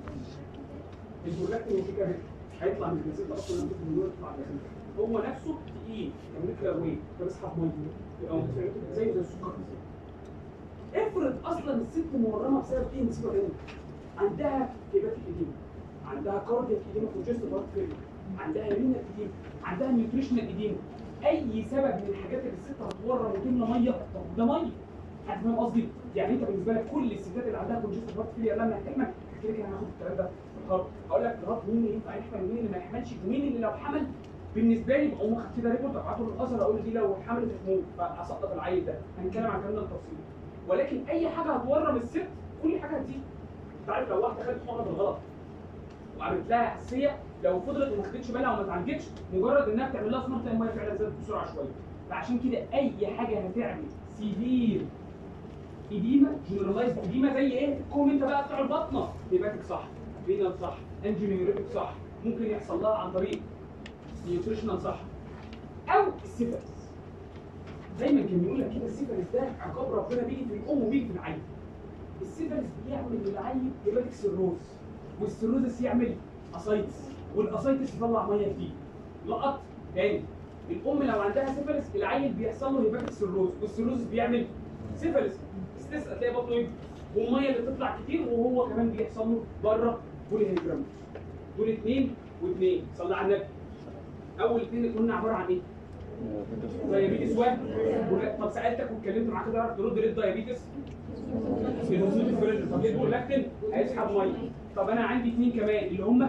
البرولاكتين وفي كده هيطلع من البلاسينتا اصلا لما تدخل من يطلع البلاسينتا هو نفسه تقيل كموليكولا ويت فبيسحب ميه يبقى متفاعل زي زي السكر بالظبط افرض اصلا الست مورمه بسبب ايه نسيبها هنا عندها هيباتيك ايديما عندها كاردياك ايديما كونجستيف هارت فيلير عندها رينال ايديما عندها نيوتريشنال ايديما اي سبب من الحاجات اللي الست هتورم وتملى ميه طب ده ميه حد فاهم قصدي؟ يعني انت بالنسبه لك كل الستات اللي عندها كونجستيف هارت فيلير لما هتحمل كده كده هناخد الكلام ده في الهارت هقول لك الهارت مين اللي ينفع يحمل ومين اللي ما يحملش ومين اللي لو حمل بالنسبه لي بقوم واخد كده ريبورت ابعته للازهر اقول دي لو حملت هتموت فاسقط العيل ده هنتكلم عن الكلام ده بالتفصيل ولكن اي حاجه هتورم الست كل حاجه هتزيد انت عارف لو واحده خدت حقنه بالغلط وعملت لها حساسيه لو فضلت وما خدتش بالها وما اتعالجتش مجرد انها بتعمل لها سمار تلاقي الميه فعلا زادت بسرعه شويه فعشان كده اي حاجه هتعمل سيفير ايديما جنرالايز ايديما زي ايه؟ الكوم انت بقى بتاع البطنه هيباتيك صح رينال صح انجينيوريتك صح ممكن يحصل لها عن طريق نيوتريشنال صح او السيفلس دايما كان بيقول لك كده السيفلس ده عقاب ربنا بيجي في الام وبيجي في العيل السيفلس بيعمل للعيل هيباتيك سيروز والسيروزس يعمل اسايتس والاسايتس يطلع ميه كتير لقط تاني الام لو عندها سيفلس العيل بيحصل له هيباتيك سيروز والسيروز بيعمل سيفلس ستيس هتلاقي بطنه يكبر والميه اللي بتطلع كتير وهو كمان بيحصل له بره بولي هيدرامس دول اثنين واثنين صلى على النبي اول اثنين اللي قلنا عباره عن ايه؟ دايابيتس و طب سالتك واتكلمت معاك كده تعرف ترد ليه الدايابيتس؟ الهرمون الفريج طب ليه البرولاكتين هيسحب ميه طب انا عندي اثنين كمان اللي هم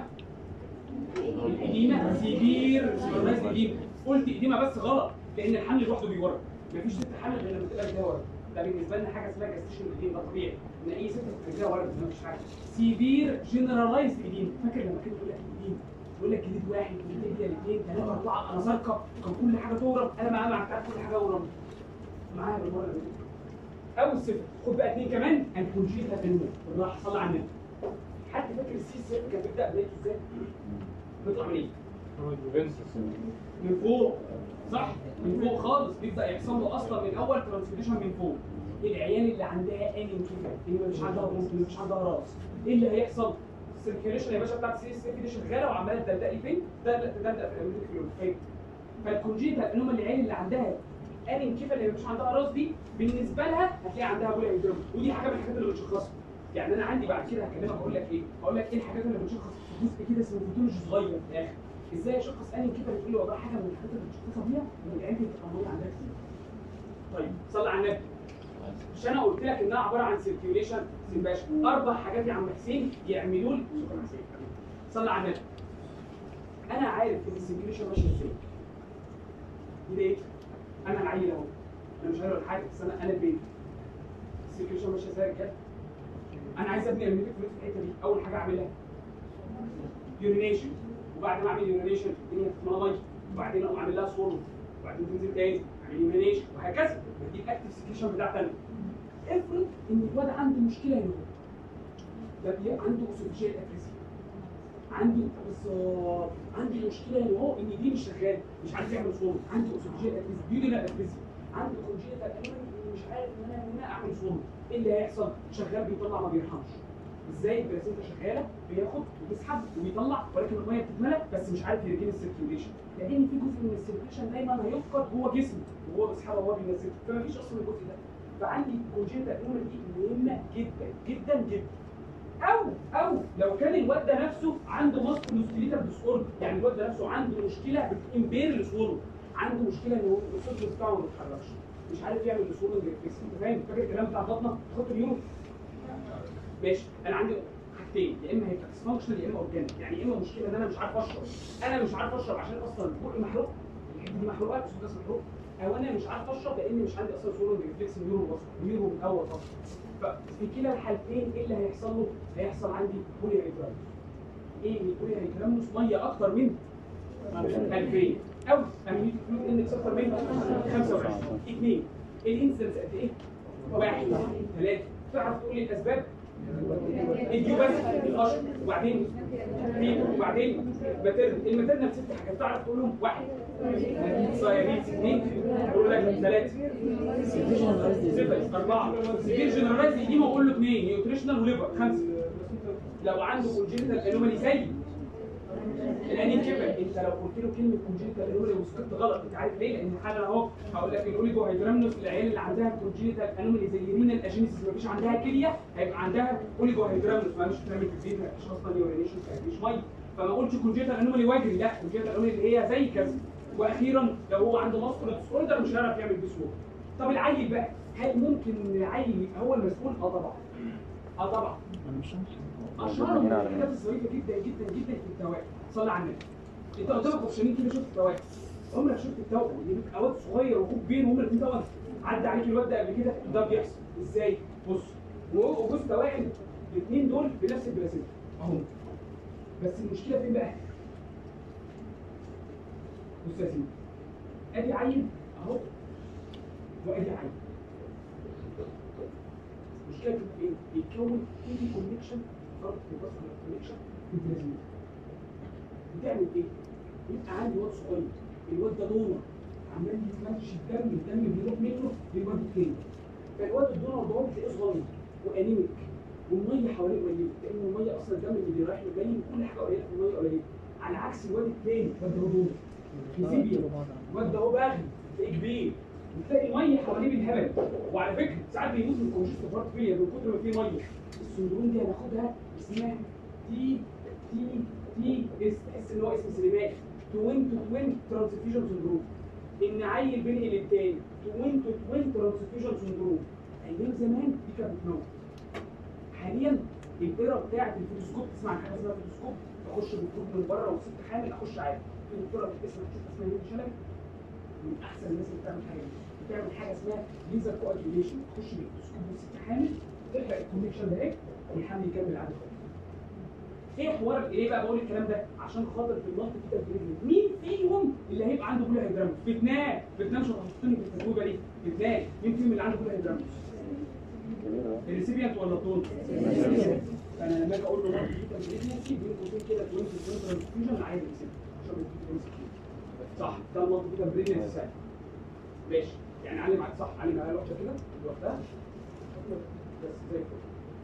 الاديمه سيفير سوبرمايز اديمه قلت اديمه بس غلط لان الحمل لوحده بيورم مفيش ست حمل غير لما تبقى فيها ورم ده بالنسبه لنا حاجه اسمها جاستيشن اديم ده طبيعي ان اي ست تبقى فيها ورم مفيش حاجه سيفير جنرالايز اديم فاكر لما كنت بقول لك اديم يقول لك جديد واحد جديد كده الاثنين ثلاثه اربعه انا زرقاء كان كل حاجه تورم انا معايا معاك عارف كل حاجه ورم معايا بالمره دي او الصفر خد بقى اثنين كمان الكونجيتا بالمو بالراحه صلى على النبي حد فاكر السي سي كان بيبدا بدايته ازاي؟ بيطلع منين؟ من فوق صح؟ من فوق خالص بيبدا يحصل له اصلا من اول ترانسميشن من فوق العيال اللي عندها انيم كده اللي مش عندها رموز اللي مش عندها راس ايه اللي هيحصل؟ السيركيوليشن يا باشا بتاعت السي اس اف دي شغاله وعماله تدلدق لي فين؟ تدلدق تدلدق في الامريكا فلويد حلو فالكونجيتا اللي هم العيال اللي عندها انيم كيفا اللي مش عندها راس دي بالنسبه لها هتلاقي عندها بولا هيدروم ودي حاجه من الحاجات اللي بتشخصها يعني انا عندي بعد كده هكلمك اقول لك ايه؟ اقول لك ايه الحاجات اللي بتشخص في جزء كده اسمه فيتولوجي صغير في الاخر ازاي اشخص انهي كده بتقول لي والله حاجه من الحاجات اللي بتشخصها بيها ان العين دي بتبقى موجوده عندها كتير. طيب صلي على النبي مش انا قلت لك انها عباره عن سيركيوليشن سيمباشن اربع حاجات يا عم حسين يعملوا لي شكرا حسين صلي على النبي انا عارف ان السيركيوليشن ماشيه ازاي ليه؟ انا العيل اهو انا مش عارف حاجه بس انا انا البيبي السيركيوليشن ماشيه ازاي يا رجاله انا عايز ابني الميتك فلويد في الحته دي اول حاجه اعملها يورينيشن وبعد ما اعمل يورينيشن الدنيا تتملى ميه وبعدين اقوم اعمل لها سولو وبعدين تنزل تاني اعمل يورينيشن وهكذا دي الاكتف سكيشن بتاعتي انا افرض ان الواد عنده مشكله هنا ده بي- عنده اسوفيجيال اتريسي عنده بالظبط عنده مشكله هنا اهو ان دي مش شغال مش عارف يعمل صوت عنده اسوفيجيال اتريسي بيودينال اتريسي عنده كونجيتال انيمال مش عارف ان انا هنا اعمل صوت ايه اللي هيحصل؟ شغال بيطلع ما بيرحمش ازاي البلاسينتا شغاله بياخد وبيسحب وبيطلع ولكن الميه بتتملى بس مش عارف يرجين السيركيوليشن لان في جزء من السيركيوليشن دايما هيفقد جوه جسمه وهو بيسحبها وهو بينزلها فما فيش اصلا الجزء ده فعندي كونجيتا انيمال دي مهمه جدا جدا جدا او او لو كان الواد ده نفسه عنده ماسكولوسكليتال ديس اوردر يعني الواد ده نفسه عنده مشكله بتمبير السولو عنده مشكله ان هو الصوت بتاعه ما بيتحركش مش عارف يعمل السولو ريفلكس انت فاهم فاكر الكلام بتاع بطنه خط اليورو ماشي انا عندي حاجتين يا اما هيبقى ديسفانكشنال يا اما اورجانيك يعني يا اما مشكله ان انا مش عارف اشرب انا مش عارف اشرب عشان اصلا البق محروق الحته دي محروقه السداس محروق او انا مش عارف اشرب لان مش عندي اصلا سولون ريفلكس نيورو بصر نيورو من اول اصلا ففي كلا الحالتين ايه اللي هيحصل له؟ هيحصل عندي بولي هيدرامس ايه البولي هيدرامس ميه اكتر من 2000 او اميونيتي فلويد اندكس اكتر من 25 اثنين الانسنس قد ايه؟ واحد ثلاثه تعرف تقول لي الاسباب؟ الديو بس الاشهر وبعدين في وبعدين ماترن الماترن بست حاجات تعرف تقول لهم واحد صيادين اثنين اقول لك ثلاثه صفر اربعه سيفير جنرالايز دي بقول له اثنين نيوتريشنال وليفر خمسه لو عنده كونجنتال انومالي زي الانين كبر انت لو قلت له كلمه كونجنتال انومالي وسكت غلط انت عارف ليه؟ لان حاجه اهو هقول لك الاوليجو هيدرامنوس العيال اللي عندها كونجنتال انومالي زي رينال اجينيسيس مفيش عندها كليه هيبقى عندها اوليجو هيدرامنوس ما مش بتعمل في البيت مفيش اصلا يورينيشن مفيش ميه فما اقولش كونجنتال انومالي واجري لا كونجنتال انومالي اللي هي زي كذا واخيرا لو هو عنده ماسكولار ديسوردر مش هيعرف يعمل بسهوله طب العيل بقى هل ممكن ان العيل يبقى هو المسؤول؟ اه طبعا اه طبعا اشهر من الحاجات الظريفه جدا جدا جدا في التوائم صلي على النبي انت قدامك اوبشنين كده شفت التوائم عمرك شفت التوأم اللي بيبقى واد صغير واخوك بين وهما الاثنين توأم عدى عليك الواد ده قبل كده ده بيحصل ازاي؟ بص وجوز توائم الاثنين دول بنفس البلاسينتا اهو بس المشكله فين بقى؟ بص يا سيدي ادي عيل اهو وادي عيل المشكله بتبقى ايه؟ بيتكون ايدي كونكشن فرق في الباسكولار كونكشن في البلازما بتعمل ايه؟ يبقى عندي واد صغير الواد ده دونر عمال يتمشي الدم الدم بيروح منه للواد التاني فالواد الدونر ده هو بتلاقيه صغير وانيميك والميه حواليه قليله لان الميه اصلا الدم اللي رايح له جاي كل حاجه قليله في الميه قليله على عكس الواد التاني الواد ده هو دونر فيزيبيا الواد ده هو باغي تلاقيه كبير وتلاقي ميه حواليه بالهبل وعلى فكره ساعات بيموت من كونجستيف هارت فيلير من كتر ما فيه ميه السندروم دي هناخدها اسمها تي تي تي اس تحس ان هو اسم سينمائي توين تو توين ترانسفيوجن سندروم ان عيل بينقل للتاني توين تو توين ترانسفيوجن سندروم ايام زمان دي كانت بتموت حاليا الايرا بتاعت الفيتوسكوب تسمع عن حاجه اسمها فيتوسكوب اخش بالكوب من بره وست حامل اخش عادي في دكتوره بتسمع تشوف اسمها هند شلبي من احسن الناس اللي بتعمل حاجه دي بتعمل حاجه اسمها ليزر كواجيوليشن تخش بالتلسكوب وست حامل تحرق الكونكشن ده هيك والحمل يكمل عادي خالص ايه حوار ايه بقى بقول الكلام ده عشان خاطر في المنطقه كده بريجننت مين فيهم اللي هيبقى عنده بولا هيدراموس في اثنين في اثنين مش هتحطني في التجربه دي في اثنين مين فيهم اللي عنده بولا هيدراموس الريسيبيانت ولا الطول فانا لما اجي اقول له نقطه دي بريجننسي بين قوسين كده 20 ترانسفيوجن عايز الريسيبيانت عشان ما تجيش صح ده المنطقه كده بريجننسي سهل ماشي يعني علم على صح علم على الوحده كده لوحدها بس زي الفل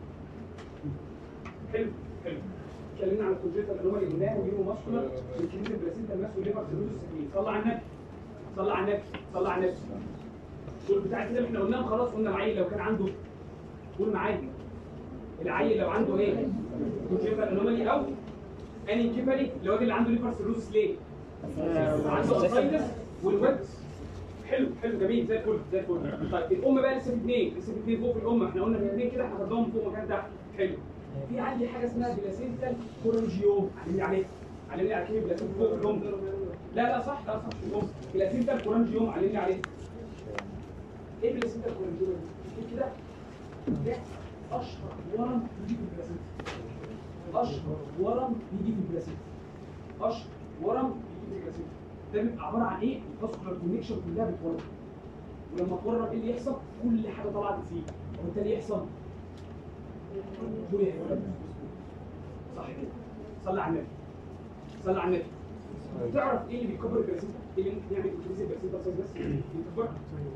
حلو حلو اتكلمنا عن الكونجيتال انومالي هنا وجيبوا ماسكولار والكلينيك بلاسينتا الماسكول ليفر سيروز السكين صلى على النبي صلى على النبي صلى على النبي دول بتاع كده اللي احنا قلناهم خلاص قلنا العيل لو كان عنده قول معايا العيل لو عنده ايه كونجيتال انومالي او انينكيفالي الواد اللي عنده ليفر سيروز ليه عنده اسايتس والواد حلو حلو جميل زي الفل زي الفل طيب الام بقى لسه في اثنين لسه في اثنين فوق في الام احنا قلنا في اثنين كده احنا خدناهم فوق مكان تحت حلو في عندي حاجه اسمها بلاسينتال كورنجيوم علمني عليه علمني على كلمه بلاسينتال فوق في الام لا لا صح لا صح في الام بلاسينتال كورنجيوم علمني عليه ايه بلاسينتال كورنجيوم دي كده ده اشهر ورم يجي في البلاسينتا اشهر ورم يجي في البلاسينتا اشهر ورم يجي في البلاسينتا ده بيبقى عباره عن ايه؟ الفاسكولار كونكشن كلها بتورم ولما تورم ايه اللي يحصل؟ كل حاجه طالعه بتزيد وبالتالي يحصل دول هيولد صح كده صلي على النبي صلي على النبي تعرف ايه اللي بيكبر البلاسينتا؟ ايه اللي ممكن يعمل انكريز البلاسينتا سايز بس؟ بيكبر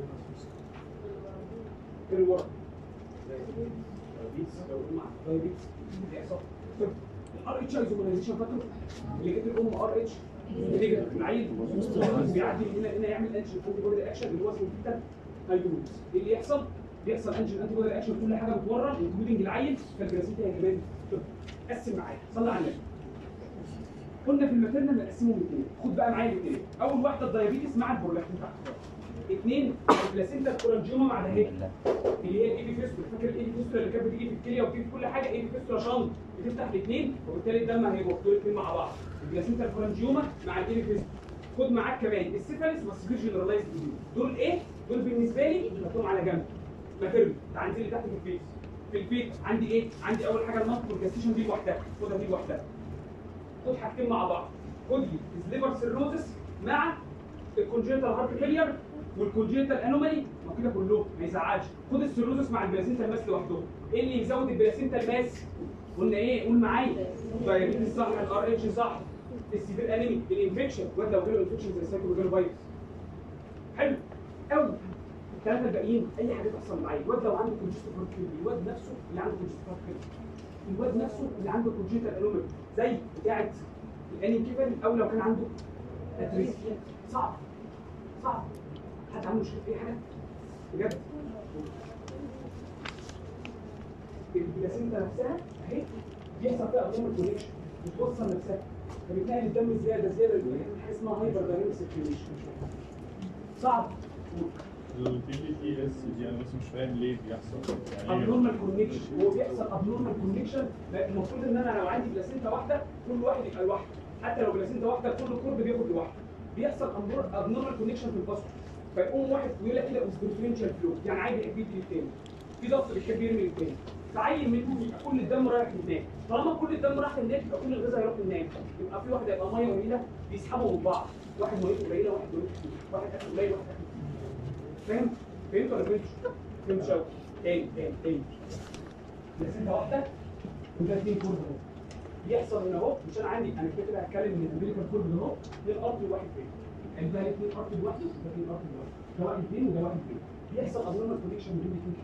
الورم دايابيتس لو قلنا دايابيتس بيحصل الار اتش ايزومينايزيشن فاكره اللي جت الام ار اتش نيجاتيف العيل بيعدي من هنا هنا يعمل انجن انتي بودي اكشن اللي هو اسمه جدا ايونز ايه اللي يحصل؟ بيحصل انجن انتي بودي اكشن كل حاجه بتورم انكلودنج العيل فالبلاسينتا هي كمان قسم معايا صلي على النبي قلنا في الماتيرنال نقسمهم اثنين خد بقى معايا الاثنين اول واحده الدايابيتس مع البرولاكتين تحت اثنين البلاسينتا الكورنجيوما مع دهيك اللي هي الايبي فيستولا فاكر الايبي فيستولا اللي كانت بتيجي في الكليه وبتيجي في كل حاجه ايبي فيستولا شنط بتفتح الاثنين وبالتالي الدم هيروح دول الاثنين مع بعض البلاسينتا الكورنجيوما مع الايبي فيستولا خد معاك كمان السيفاليس والسيفير جنرالايز ديزيز دول ايه؟ دول بالنسبه لي حطهم على جنب ماتيريال تعال ننزل تحت في الفيس في البيت عندي ايه؟ عندي اول حاجه المنطق والجاستيشن دي لوحدها خدها دي لوحدها خد حاجتين مع بعض خد لي الليفر سيروزس مع الكونجنتال هارت فيلير والكونجنتال انومالي ما كده كلهم ما يزعلش خد السيروزس مع البلاسينتا الماس لوحدهم ايه اللي يزود البلاسينتا الماس قلنا ايه قول معايا دايابيتس صح الار اتش صح السيفير انيمي الانفكشن واد لو جاله انفكشن زي السايكلوجين فيروس حلو قوي الثلاثه الباقيين اي حاجه تحصل معايا الواد لو عنده كونجستيف هارت فيلير الواد نفسه اللي عنده كونجستيف هارت فيلير الواد نفسه اللي عنده كونجنتال انومالي زي بتاعه الانيكيفال او لو كان عنده اتريس صعب صعب حد عنده مشكله في اي حاجه بجد البلاسينتا نفسها اهي بيحصل فيها ابنورمال كونكشن بتوصل نفسها فبتلاقي الدم زياده زياده حاجه اسمها هايبر دايناميك سيركيوليشن صعب البي بي تي اس دي انا بس مش فاهم ليه بيحصل يعني ايه ابنورمال كونكشن هو بيحصل ابنورمال كونكشن المفروض ان انا لو عندي بلاسينتا واحده كل واحد يبقى لوحده حتى لو بلاسينتا واحده كل كورد بياخد لوحده بيحصل ابنورمال كونكشن في الباسورد فيقوم واحد يقول لك كده ديفرنشال فلو يعني عايز يحب يدي للتاني في ضغط بيحب يرمي للتاني تعين منهم يبقى كل الدم رايح للنام طالما كل الدم راح للنام يبقى كل الغذاء هيروح للنام يبقى في واحد هيبقى ميه قليله بيسحبوا من بعض واحد ميته قليله واحد ميته كتير واحد اكل قليل واحد اكل كتير فاهم؟ فهمت ولا فهمتش؟ فهمت شويه تاني تاني تاني بلاسينتا واحده وده اتنين كورد اهو يحصل هنا اهو مش انا عندي انا كده كده هتكلم من الامريكان كورد اهو للارض لواحد فين يعني ده الاثنين ارض لوحده وده اثنين ارض لوحده ده واحد فين وده واحد فين يحصل ابنورمال كونكشن بين الاثنين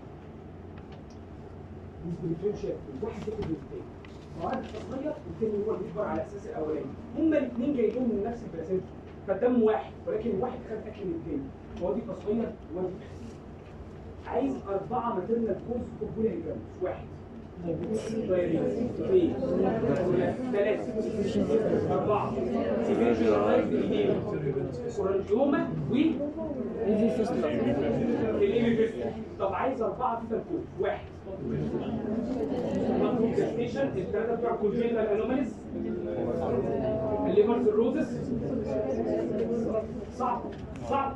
مش بالديفرنشال واحد ياخد من الثاني فواحد صغير والثاني هو اللي بيكبر على اساس الاولاني هما الاثنين جايين من نفس البلاسينتا فالدم واحد ولكن واحد خد اكل من الثاني هو دي صغير وهو دي عايز أربعة ماتيرنال كورس قبول هيجرام واحد اثنين ثلاثة أربعة أورانجيوما و الإيمي فيستلا طب عايز أربعة فيتال كورس واحد مطلوب جاستيشن الثلاثة بتوع كونجينال أنوماليز الليفر سيروزس صعب صعب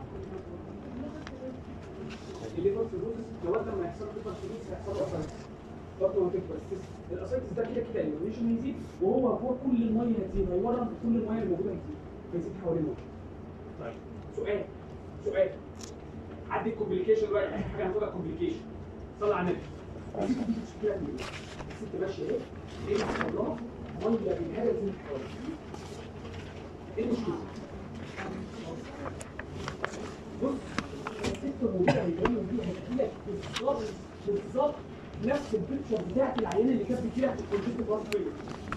الليفر سيروزس لو انت لما يحصل ليفر سيروزس هيحصل له اسايتس برضه ما تكبر الاسايتس ده كده كده اليوريشن هيزيد وهو هو كل الميه هتزيد هيورم كل الميه اللي موجوده هتزيد هيزيد حوالين الميه طيب سؤال سؤال عدي الكومبليكيشن دلوقتي اخر حاجه هناخدها الكومبليكيشن صلى على النبي الست دي مشكله كبيره الست ماشيه ايه؟ ايه اللي حصل لها؟ ميه بالهبل زي حوالين ايه المشكله؟ بص الست الموجوده هيجري دي هتحكي لك بالظبط بالظبط نفس البيكتشر بتاعت العينه اللي كانت بتجيلها في الكونجكتيف هارت فيلير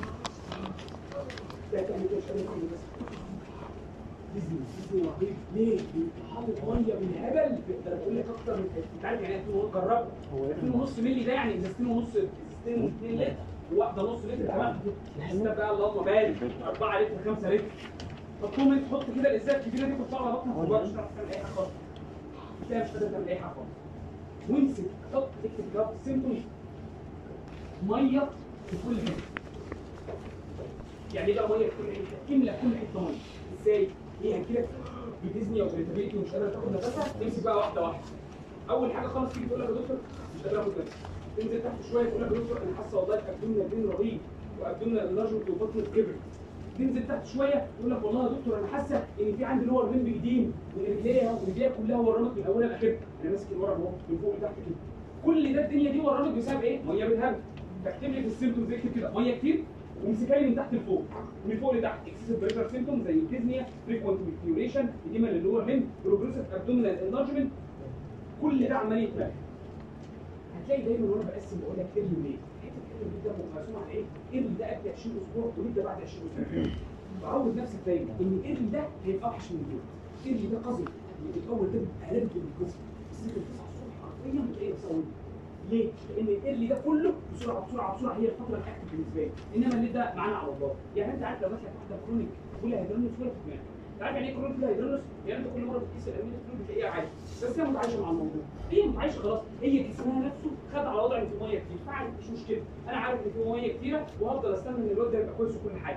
ده تعمل كده شويه كده بس ديزني ديزني رهيب ليه؟ بيطحنوا ميه بالهبل ده انا بقول لك اكتر من انت عارف يعني ايه جربه هو 2.5 مللي ده يعني ازازتين ونص ازازتين 2 لتر وواحده نص لتر كمان تحس بقى اللهم بارك 4 لتر 5 لتر حطهم انت حط كده الازازه الكبيره دي حطها على بطنك وبقى مش هتعرف تعمل اي حاجه خالص تلاقي مش قادر تعمل اي حاجه خالص وامسك حط اكتب جواب سيمبتومز ميه في كل حته يعني ايه بقى ميه في كل حته املى كل حته ميه ازاي هي هتجيلك بتزني او بريتابيلتي ومش قادره تاخد نفسها تمسك بقى واحده واحده اول حاجه خالص تيجي تقول لك يا دكتور مش قادر اخد نفسي تنزل تحت شويه تقول لك يا دكتور انا حاسه والله ابدومنا البين رهيب وابدومنا اللارجمنت وبطن كبر تنزل تحت شويه يقول لك والله يا دكتور انا حاسه ان في عندي اللي هو الرمب جديد ورجليها ورجليها كلها ورمت من اولها لاخرها انا ماسك الورم اهو من فوق لتحت كده كل ده الدنيا دي ورمت بسبب ايه؟ ميه بتهبل فاكتب لي في السيمتومز اكتب كده ميه كتير وامسكها لي من تحت لفوق ومن فوق لتحت اكسسيف بريشر سيمتوم زي الديزنيا فريكوينت فيوريشن اديما للور ليم بروجريسيف ابدومينال انلارجمنت كل ده عمال يتبقى هتلاقي دايما وانا بقسم بقول لك ايرلي ليه؟ حته ايرلي ده مقسوم على ايه؟ ايرلي ده قبل 20 اسبوع وليه ده بعد 20 اسبوع بعود نفسك دايما ان ايرلي ده هيبقى اوحش من دول ايرلي ده قذر الاول ده بيبقى قلب بالقذر السكه 9 الصبح حرفيا بتلاقيه مسوي ليه؟ لان الايرلي ده كله بسرعه بسرعه بسرعه هي الفتره الاكتف بالنسبه لي انما اللي ده معانا على الله يعني انت عارف لو مثلا واحده كرونيك كلها هيدرونس ولا في دماغك انت عارف يعني ايه كرونيك كلها هيدرونس؟ يعني انت كل مره بتقيس الامين الفلويد بتلاقيها عادي بس هي متعايشه مع الموضوع هي متعايشه خلاص هي جسمها نفسه خد على وضع ان في ميه كتير فعلا مش مشكله انا عارف ان في ميه كتيره وهفضل استنى ان الواد ده يبقى كويس وكل حاجه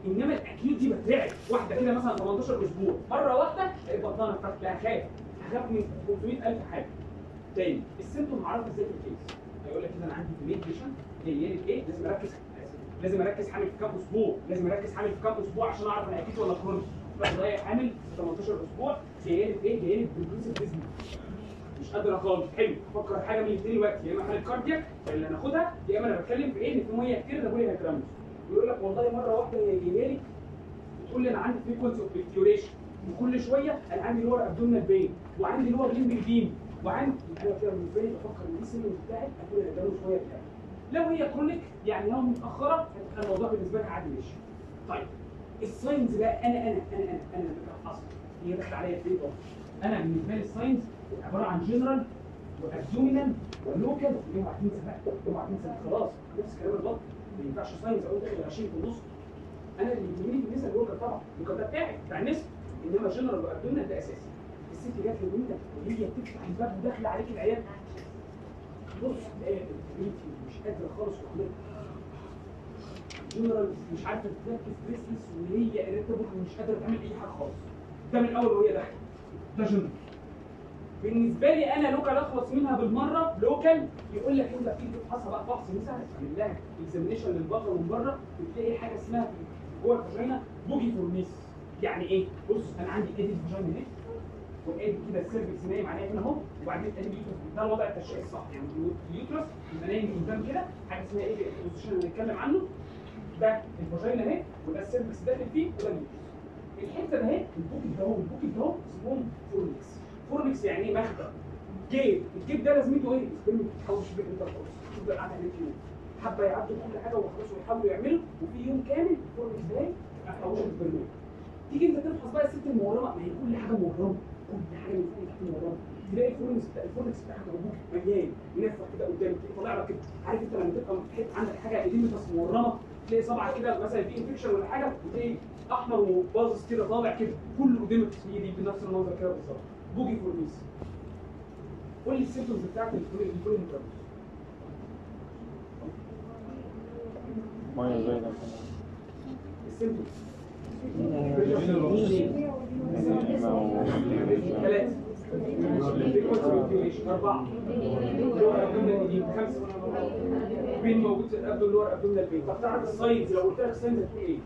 انما الاكيوت دي بترعب واحده كده مثلا 18 اسبوع مره واحده الاقي بطنها فتحت لا اخاف اخاف من 500000 حاجه تاني السيمتوم هعرف ازاي في الكيس هيقول لك كده انا عندي كميه بيشن جايه لي ايه لازم اركز لازم اركز حامل في كام اسبوع لازم اركز حامل في كام اسبوع عشان اعرف انا اكيد ولا كرونيك واحد ضايع حامل في 18 اسبوع جايه لي في ايه جايه لي بروجريسيف ديزني مش قادر خالص حلو افكر حاجه من الاثنين دلوقتي يا اما حاله كاردياك اللي هناخدها يا اما انا بتكلم في ايه ان في ميه كتير ده بقول هيترمز يقول لك والله مره واحده هي جايه لي بتقول لي انا عندي فريكونسي اوف بيكتيوريشن وكل شويه انا عندي لور ابدومينال بين وعندي لور ليمبل بيم وعندي انا كده بالنسبه لي بفكر ان دي السن بتاعت اكون قدامه شويه بتاعي لو هي كرونيك يعني لو متاخره هتبقى الموضوع بالنسبه لك عادي ماشي طيب الساينز بقى انا انا انا انا انا اللي اصلا هي داخله عليا في ايه طبعا انا بالنسبه لي الساينز عباره عن جنرال وابدومينال ولوكال اوعى تنسى بقى اوعى تنسى خلاص نفس كلام البطن ما ينفعش ساينز اقول داخل 20 في النص انا اللي يهمني في النساء اللوكال طبعا اللوكال ده بتاعي بتاع النساء انما جنرال وابدومينال ده اساسي الست جات لي وانت وهي بتفتح الباب وداخله عليك العيال بص تلاقيها بنتي مش قادره خالص تخلق جنرال مش عارفه تركز بريسلس وهي اريتابل ومش قادره تعمل اي حاجه خالص ده من الاول وهي داخله ده جنرال بالنسبه لي انا لوكال اخلص منها بالمره لوكال يقول لك انت بتيجي تفحصها بقى فحص مثلا تعمل لها اكزامينشن للبطن من بره بتلاقي حاجه اسمها في جوه الفاجينا بوجي فورميس يعني ايه؟ بص انا عندي ادي الفاجينا هنا وادي كده السيرفكس نايم عليها هنا اهو وبعدين ادي اليوترس ده الوضع التشريعي الصح يعني اليوترس يبقى نايم قدام كده حاجه اسمها ايه البوزيشن اللي هنتكلم عنه ده الفاجينا اهي وده السيرفكس داخل فيه وده اليوترس الحته ده اهي البوكيت ده اهو البوكيت ده اهو اسمهم فورميكس فورميكس يعني ايه مخبأ جيب الجيب ده لازمته ايه؟ السبرم ما بتتحولش بين انت خالص تفضل قاعد عليه يوم حبه يعدوا كل حاجه ويخلصوا ويحاولوا يعملوا وفي يوم كامل الفورميكس ده ايه؟ ما تحولش السبرم تيجي انت تفحص بقى الست المورمه ما هي كل حاجه مورمه كل حاجه من فوق تحت مورمه تلاقي الفورميكس بتاع الفورميكس بتاعك موجود مليان ينفخ كده قدامك تلاقي طالع لك كده عارف انت لما تبقى حته عندك حاجه اديمتس مورمه تلاقي صبعك كده مثلا في انفكشن ولا حاجه وتلاقي احمر وباظظ كده طالع كده كله اديمتس هي دي بنفس المنظر كده بالظبط بوجي فورميس قول لي السيمبتومز بتاعت الفول الفول ميه زي ده السيمبتومز ما ثلاثة أربعة لور أبدومينال إيديم خمسة بين موجود في الأبدو لور أبدومينال بين طب تعرف الساينز لو قلت لك الساينز هتقول إيه؟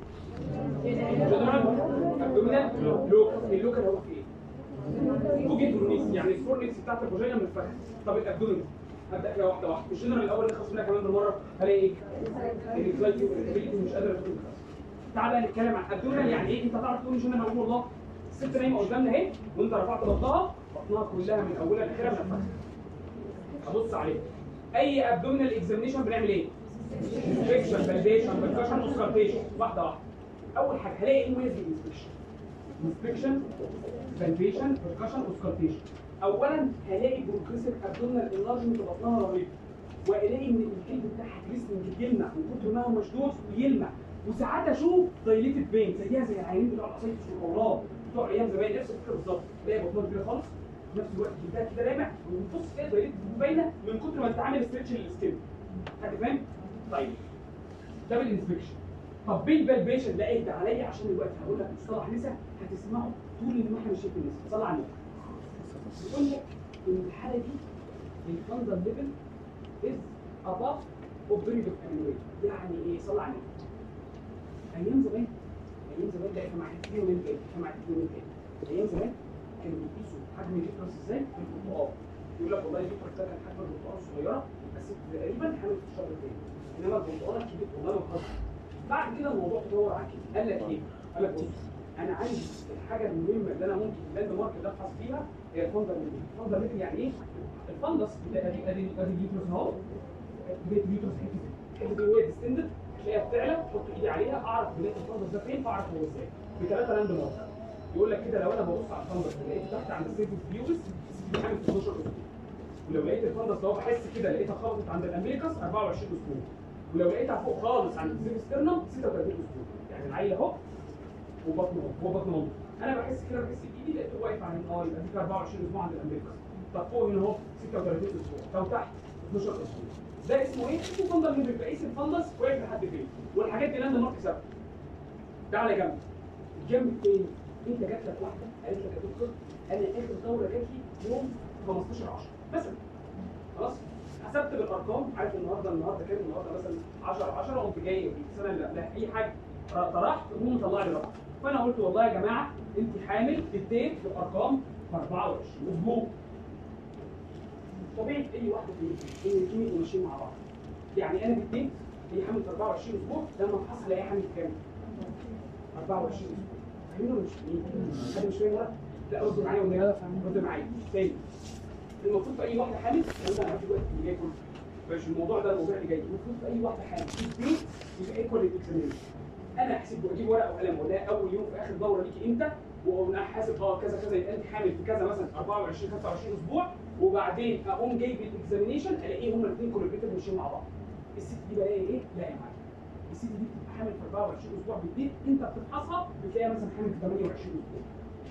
جنرال أبدومينال لوكال اللوكال هو في إيه؟ بوجي فورنيس يعني الفورنيكس بتاعت الفاجينا من الفخذ طب الأبدومينال هبدأ فيها واحدة واحدة الجنرال الأول اللي خلص منها كمان بالمرة هلاقي إيه؟ الإنكلايتي والإنكلايتي مش قادرة تقول تعال بقى نتكلم عن ابدومينال يعني ايه انت تعرف تقول مش انا بقول والله الست نايمه قدامنا اهي وانت رفعت بطنها بطنها كلها من اولها لاخرها من الفخذ ابص عليها اي ابدومينال اكزامينشن بنعمل ايه؟ انسبكشن فاليديشن بالكشن اوسكارتيشن واحده واحده اول حاجه هلاقي ايه مميز بالانسبكشن انسبكشن فاليديشن بالكشن اوسكارتيشن اولا هلاقي بروجريسيف ابدومينال انلارجمنت بطنها رهيب والاقي ان الجلد بتاعها جريسنج يلمع من كتر ما هو مشدود ويلمع وساعات اشوف دايليتد فين زيها زي العيانين بتوع القصايص والقولات بتوع ايام زمان نفس الفكره بالظبط تلاقي بطنها كبيره خالص في نفس الوقت جلدها كده لامع وبتبص كده دايليتد باينه من كتر ما انت عامل ستريتش للسكين حد فاهم؟ طيب ده بالانسبكشن طب بالبالبيشن لا اهدى عليا عشان الوقت هقول لك مصطلح نسا هتسمعه طول ما احنا ماشيين في النسا صلى على النبي بيقول لك ان الحاله دي الفندل ليفل از above of period of amyloid يعني ايه صلى على النبي ايام زمان ايام زمان لا احنا معاك كتير من كده احنا معاك كتير من كده ايام زمان كانوا بيقيسوا حجم الجيترس ازاي بالبرتقال يقول لك والله الجيترس ده كان حجم البرتقال صغيره بس تقريبا حامل في الشهر الثاني انما البرتقال الكبير والله ما بهزر بعد كده الموضوع تطور عن كده قال لك ايه؟ قال لك بص انا عندي الحاجه المهمه اللي انا ممكن اللاند مارك ده ابحث فيها هي الفندر ليفل الفندر ليفل يعني ايه؟ الفندس ادي ادي ادي الجيترس اهو بدايه الجيترس حته الحته دي وهي ديستندد تلاقيها بتعلى احط ايدي عليها اعرف بدايه الفندس ده فين فاعرف هو ازاي بثلاثه لاند مارك يقول لك كده لو انا ببص على الفندس لقيت تحت عند السيرفس فيوز عامل 12 اسبوع ولو لقيت الفندس لو بحس كده لقيتها خبطت عند الامريكاس 24 اسبوع ولو لقيتها فوق خالص عند السيرفس ستيرنم 36 اسبوع يعني العيل اهو وبطنه اهو هو بطن مامته انا بحس كده بحس بايدي لقيته واقف عند اه يبقى دي 24 اسبوع عند الامريكاس طب فوق هنا اهو 36 اسبوع طب تحت 12 اسبوع ده اسمه ايه؟ اسمه فندل ليفل بقيس الفندس واقف لحد فين والحاجات دي لاند مارك ثابته ده على جنب الجنب التاني انت جات لك واحده قالت لك يا دكتور انا اخر دوره جات لي يوم 15 10 مثلا خلاص حسبت بالارقام عارف النهارده النهارده كام النهارده مثلا 10 10 قمت جاي في السنه اللي قبلها اي حاجه طرحت قوم مطلع لي رقم فانا قلت والله يا جماعه انت حامل اديت بالارقام في 24 اسبوع طبيعي اي واحده في ان الاثنين يبقوا ماشيين مع بعض يعني انا بديت هي حامل في 24 اسبوع لما افحص الاقيها حامل في كام؟ 24 اسبوع فاهمين ولا مش فاهمين؟ حد مش فاهم ولا؟ لا رد معايا ولا لا فاهم رد معايا تاني المفروض في اي واحده حامل انا هعرف دلوقتي اللي جاي كله مش الموضوع ده الموضوع اللي جاي المفروض في اي واحده حامل في البيت يبقى ايكوال للاكسامينشن انا احسب واجيب ورقه وقلم ولا اول يوم في اخر دوره ليكي امتى واقوم حاسب اه كذا كذا يبقى انت حامل في كذا مثلا 24 25 اسبوع وبعدين اقوم جايب الاكزامينشن الاقيه هما الاثنين كولوجيتيف ماشيين مع بعض الست دي بقى ايه؟ لا يا معلم الست دي بتبقى حامل في 24 اسبوع بالديت انت بتفحصها بتلاقيها مثلا حامل في 28 اسبوع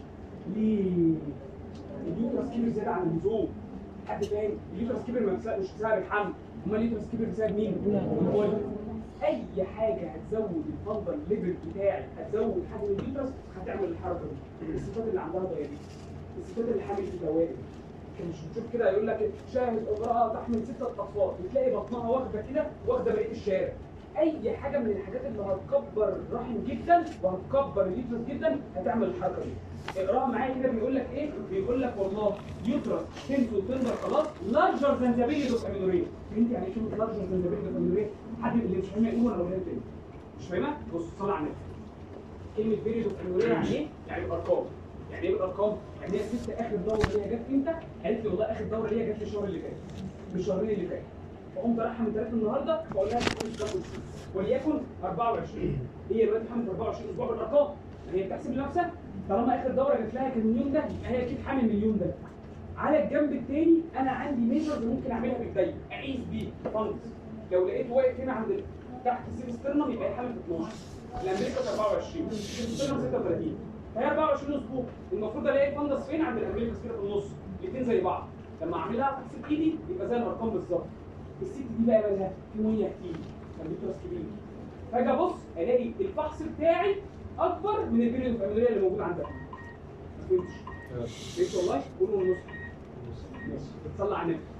ليه؟ اليوترس كبر زياده عن اللزوم حد فاهم؟ اليوترس كبر ما بسبب- مش بسبب الحمل امال اليوترس كبر بسبب مين؟ البويض اي حاجه هتزود الفندل ليفل بتاعي هتزود حجم اليوترس هتعمل الحركه دي الستات اللي عندها دايابيتس الستات اللي حامل في دوائر كان مش بتشوف كده يقول لك شاهد امراه تحمل سته اطفال بتلاقي بطنها واخده كده واخده بقيه الشارع اي حاجه من الحاجات اللي هتكبر الرحم جدا وهتكبر اليوترس جدا هتعمل الحركه دي اقراها معايا كده بيقول لك ايه بيقول لك والله يوترس تنزل تندر خلاص لارجر ذان ذا بيريد اوف امينوريا فهمت يعني ايه كلمه لارجر ذان ذا بيريد اوف امينوريا حد اللي مش فاهمها يقول ولا ولا تاني مش فاهمها بص صلى على النبي كلمه بيريد اوف امينوريا يعني ايه يعني بالارقام يعني ايه بالارقام يعني هي الست اخر دوره ليها جت امتى قالت لي والله اخر دوره ليها جت لي الشهر اللي فات من الشهرين اللي فاتوا فقمت رايحه من ثلاثه النهارده بقول لها كل ده وليكن 24 هي دلوقتي حامل في 24 اسبوع بالارقام هي بتحسب لنفسها طالما اخر دوره جت لها كان اليوم ده يبقى هي اكيد حامل من اليوم ده على الجنب الثاني انا عندي ميجرز ممكن اعملها بايديا اقيس بيه فانكس لو لقيته واقف هنا عند ال- تحت السيسترنم يبقى هي حامل في 12 الامريكا 24 السيسترنم 36 فهي 24 اسبوع المفروض الاقي الفندس فين عند الامريكا كده في النص الاثنين زي بعض لما اعملها تحسب ايدي يبقى زي الارقام بالظبط الست دي بقى مالها في ميه كتير اليوترس كبير فاجي ابص الاقي الفحص بتاعي اكبر من البيريود الفاميليه اللي موجود عندها ما فهمتش فهمت والله قولوا ونص ماشي بتصلي على النبي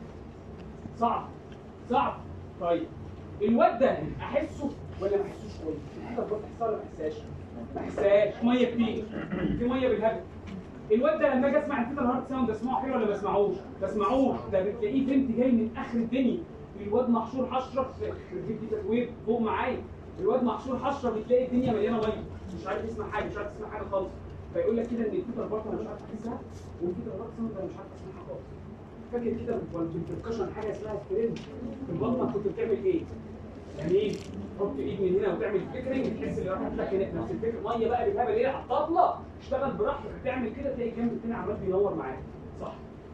صعب صعب طيب الواد ده احسه ولا ما احسوش كويس؟ الحته برضه احسها ولا ما احسهاش؟ ما احسهاش ميه كتير في ميه بالهبل الواد ده لما اجي اسمع الفيتا الهارت ساوند اسمعه حلو ولا ما اسمعوش؟ ما اسمعوش ده بتلاقيه بنت جاي من اخر الدنيا الواد محشور حشره في الفيت دي تكوير فوق معايا الواد محشور حشره بتلاقي الدنيا مليانه ميه مش عارف يسمع حاجه مش عارف يسمع حاجه خالص فيقول لك كده ان الفيتا الهارت انا مش عارف احسها والفيتا الهارت ساوند انا مش عارف اسمعها خالص فاكر كده بالبركشن حاجه اسمها سترينج في البطنه كنت بتعمل ايه؟ يعني ايه؟ تحط ايد من هنا وتعمل فكرنج تحس ان راحت لك هنا نفس الفكره ميه بقى بالهبل ايه على الطبله اشتغل براحتك تعمل كده تلاقي الجنب التاني عمال بينور معاك صح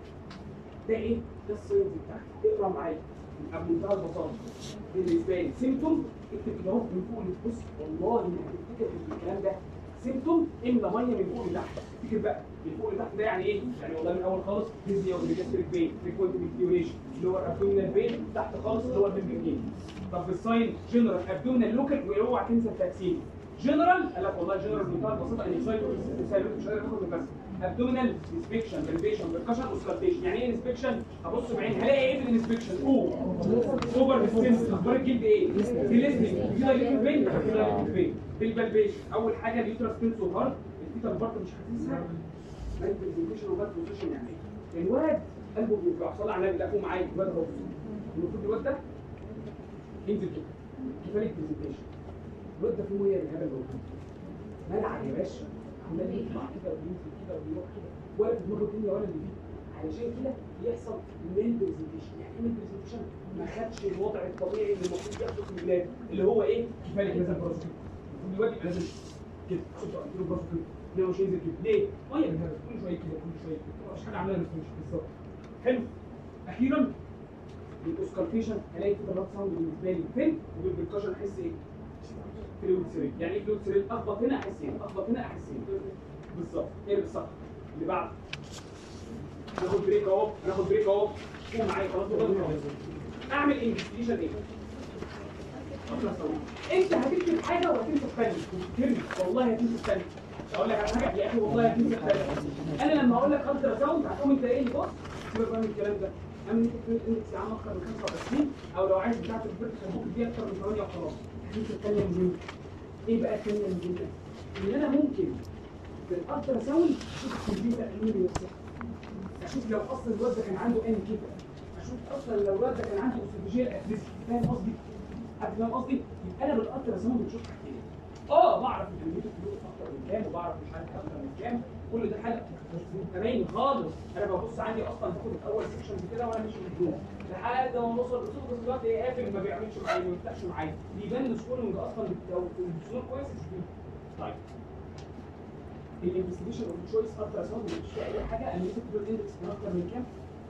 ده ايه؟ ده الساينز بتاعك اقرا معايا بمنتهى البساطه بالنسبه لي سيمتوم اكتب كده اهو من فوق لتحت بص والله ما هتفتكر في الكلام ده سيمتوم املى ميه من فوق لتحت افتكر بقى من فوق لتحت ده يعني ايه؟ يعني والله من الاول خالص ديزني او بيجاستريك بين فريكوينت بيكتيوريشن اللي هو الابدومينال بين تحت خالص اللي هو البيبي طب بالساين جنرال ابدومينال لوكال واوعى تنسى التقسيم جنرال قال لك والله جنرال بمنتهى البساطه ان سايتو مش قادر اخد بس ابدومينال انسبكشن بريفيشن بركشن اوسكالتيشن يعني ايه انسبكشن ابص بعيني هلاقي ايه في الانسبكشن او اوفر بالسنس اخبار الجلد ايه ديليستنج في دايليتد بين في دايليتد بين بالبلبيشن اول حاجه اليوترس تنسو هارد الفيتا البارت مش حاسسها مال برزنتيشن وباد بوزيشن يعني ايه الواد قلبه بيوجع صلى على النبي لا قوم معايا الواد اهو المفروض الواد ده ينزل كده كفايه برزنتيشن الواد ده فيه ميه بالهبل موجود ملعب يا باشا عمال يطلع كده وينزل كده ويروح كده ولا في دماغه الدنيا ولا اللي فيه علشان كده يحصل ميل برزنتيشن يعني ايه ميل برزنتيشن ما خدش الوضع الطبيعي اللي المفروض ياخده في الولاد اللي هو ايه كفايه نزل براسه كده المفروض الواد يبقى نازل كده شوف قلت له براسه كده ليه مش ينزل كده ليه ميه بالهبل كل شويه كده كل شويه كده مش حاجه عاملاها مش بالظبط حلو اخيرا الاوسكالتيشن هلاقي في الرات ساوند بالنسبه لي فين وبالبركشن احس ايه فلويد سيريل يعني ايه فلويد سيريل اخبط هنا احس هنا اخبط هنا احس هنا بالظبط ايه بالظبط اللي بعد ناخد بريك اهو ناخد بريك اهو قوم معايا خلاص دول خلاص. اعمل انفستيجن ايه الترا ساوند انت هتكتب حاجه وهتنسى الثانيه وتكتبني والله هتنسى الثانيه اقول لك على حاجه يا اخي والله هتنسى الثانيه انا لما اقول لك الترا ساوند هتقوم انت ايه بص سيبك بقى من الكلام ده اعمل انت اندكس يا عم اكتر من 25 او لو عايز بتاعت الفيرتيكال ممكن دي اكتر من 8 وخلاص هتنسى الثانيه مهمه ايه بقى الثانيه المهمه؟ ان انا ممكن بالالترا ساوند اشوف الكمبيوتر النوري نفسها اشوف لو اصلا الواد ده كان عنده ان كده اشوف اصلا لو الواد ده كان عنده اوسيفيجيال اتريسي فاهم قصدي؟ حد فاهم قصدي؟ يبقى انا بالالترا ساوند بشوف حاجتين اه بعرف الكمبيوتر فلوس اكتر من كام وبعرف مش عارف اكتر من كام كل ده حاجه بس بيبقى باين خالص انا ببص عندي اصلا باخد الاول سيكشن كده وانا ماشي بالجون لحد ما نوصل لصوت بس دلوقتي ايه قافل ما بيعملش معايا ما بيفتحش معايا بيبان السكورنج اصلا او السكور كويس طيب الانفستيجيشن اوف تشويس اكتر ساوند مش فيها اي حاجه الميوزك اندكس كان اكتر من كام؟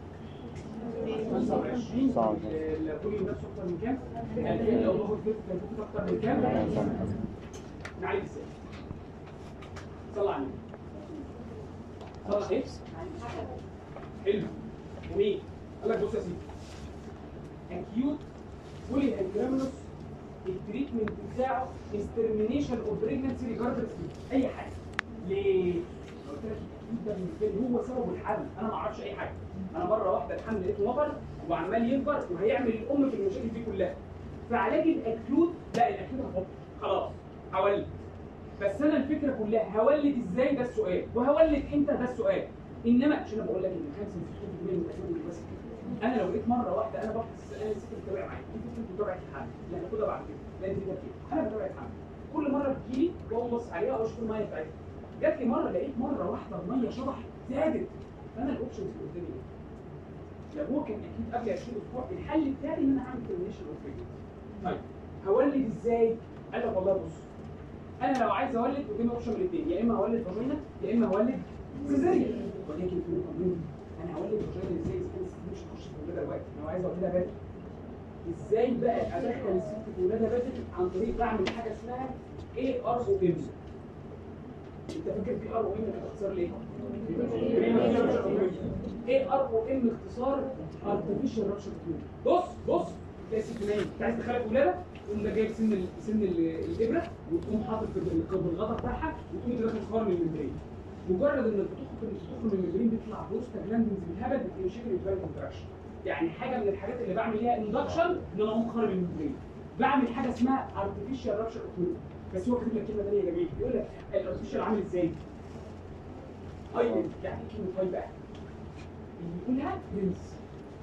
25 صعب. الفوليوم نفسه اكتر من كام؟ الألفين لو باخد فيلم كان فوق اكتر من كام؟ نعالج ازاي؟ صلى على النبي صلى ايه؟ حلو جميل قال لك بص يا سيدي acute fully angraminous التريتمنت بتاعه is termination of pregnancy regardless of اي حاجه ليه؟ قلت لك التأكيد ده بالنسبه لي هو سبب الحمل انا ما اعرفش اي حاجه انا مره واحده الحمل لقيته نفر وعمال يكبر وهيعمل الام في المشاكل دي كلها فعلاج الاكيوت لا الاكيوت هحط خلاص هولد بس انا الفكره كلها هولد ازاي ده السؤال وهولد امتى ده السؤال انما عشان انا بقول لك ان 65% من الاسباب بس انا لو جيت مره واحده انا بفحص انا الست بتتابع معايا دي فكره متابعه الحمل لا هاخدها بعد كده لا انت كده كده انا بتابع الحمل كل مره بتجيلي واقوم بص عليها واشوف الميه بتاعتها جات لي مره لقيت مره واحده الميه شبح زادت فانا الاوبشنز اللي قدامي ايه؟ لو هو كان اكيد قبل 20 اسبوع الحل بتاعي ان انا اعمل ترميشن اوف طيب هولد ازاي؟ قال لك والله بص انا لو عايز اولد قدامي اوبشن من الاثنين يا اما هولد فاجينا يا اما هولد سيزاريان ولكن في نقطه مهمه انا هولد فاجينا ازاي اذا كان الست مش هتخش في الولاده دلوقتي انا عايز اولدها بدري ازاي بقى ادخل الست في الولاده بدري عن طريق بعمل حاجه اسمها اي ار او ام انت فاكر في ار او ام ده اختصار ليه؟ ايه ار او ام اختصار ارتفيشال رابشر بص بص تلاقي ست نايم انت عايز تخلف ولاده تقوم ده جايب سن ال- سن ال- الابره وتقوم حاطط في ال- في الغطا بتاعها وتقوم داخل خارج من الممبرين مجرد ان البطوخ البطوخ من الممبرين بيطلع بروستاجلاندنز بالهبل بتبقى شكل الفالف كونتراكشن يعني حاجه من الحاجات اللي بعمل ليها اندكشن ان انا اقوم خارج من الممبرين بعمل حاجه اسمها ارتفيشال رابشر بس هو كاتب لك كلمه ثانيه جميله بيقول لك الارتفيشال عامل ازاي؟ هاي يعني ايه كلمه هاي بقى؟ اللي يقولها برنس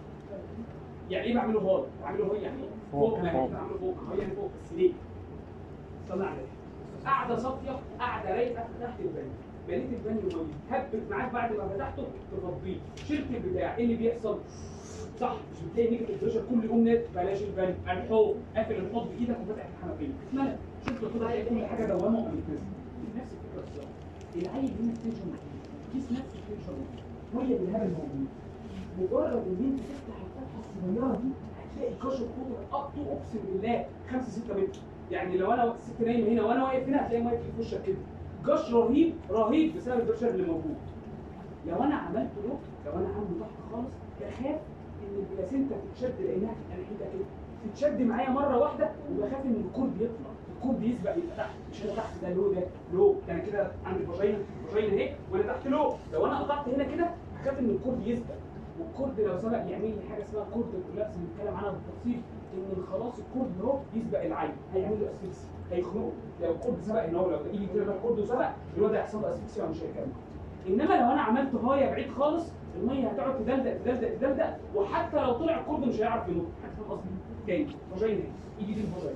يعني ايه بعمله هاي؟ بعمله هاي يعني ايه؟ فوق، فوق يعني فوق. بعمله فوق هاي يعني فوق بس ليه؟ صلى على النبي قاعده صافيه قاعده رايقه تحت البني بنيت البني ميه هبت معاك بعد ما فتحته تفضيه شلت البتاع ايه اللي بيحصل؟ صح مش بتلاقي نيجاتيف بريشر كل يوم نت بلاش البني الحوض قافل الحوض بايدك وفتح الحنفيه اسمها شفت كده تلاقي كل حاجه دوامه وبتنزل نفس الفكره بالظبط العيل هنا التنشن كيس نفس التنشن ميه بالهبل موجود مجرد ان انت تفتح الفتحه الصغيره دي هتلاقي كشف قطر اب تو اقسم بالله 5 6 متر يعني لو انا الست نايم هنا وانا واقف هنا هتلاقي ميه في وشك كده جش رهيب رهيب بسبب البريشر اللي موجود لو انا عملت له لو انا عامله تحت خالص بخاف ان البلاسينتا تتشد لانها تبقى ناحيتها كده تتشد معايا مره واحده وبخاف ان الكود يطلع الكود يسبق يبقى تحت مش انا تحت ده لو ده لو ده انا كده عندي فاجينا فاجينا اهي وانا تحت لو لو انا قطعت هنا كده هخاف ان الكود يسبق والكورد لو سبق يعمل لي حاجه اسمها كورد كولابس بنتكلم عنها بالتفصيل ان خلاص الكورد اهو يسبق العين هيعمل له اسفكسي هيخنقه لو الكورد سبق ان هو لو ايدي كده الكورد وسبق الواد هيحصل له اسفكسي ومش هيكمل انما لو انا عملت هايه بعيد خالص الميه هتقعد تدلدق تدلدق تدلدق وحتى لو طلع الكورد مش هيعرف ينط حاجه فاهم قصدي تاني فاجينا ايدي دي الفاجينا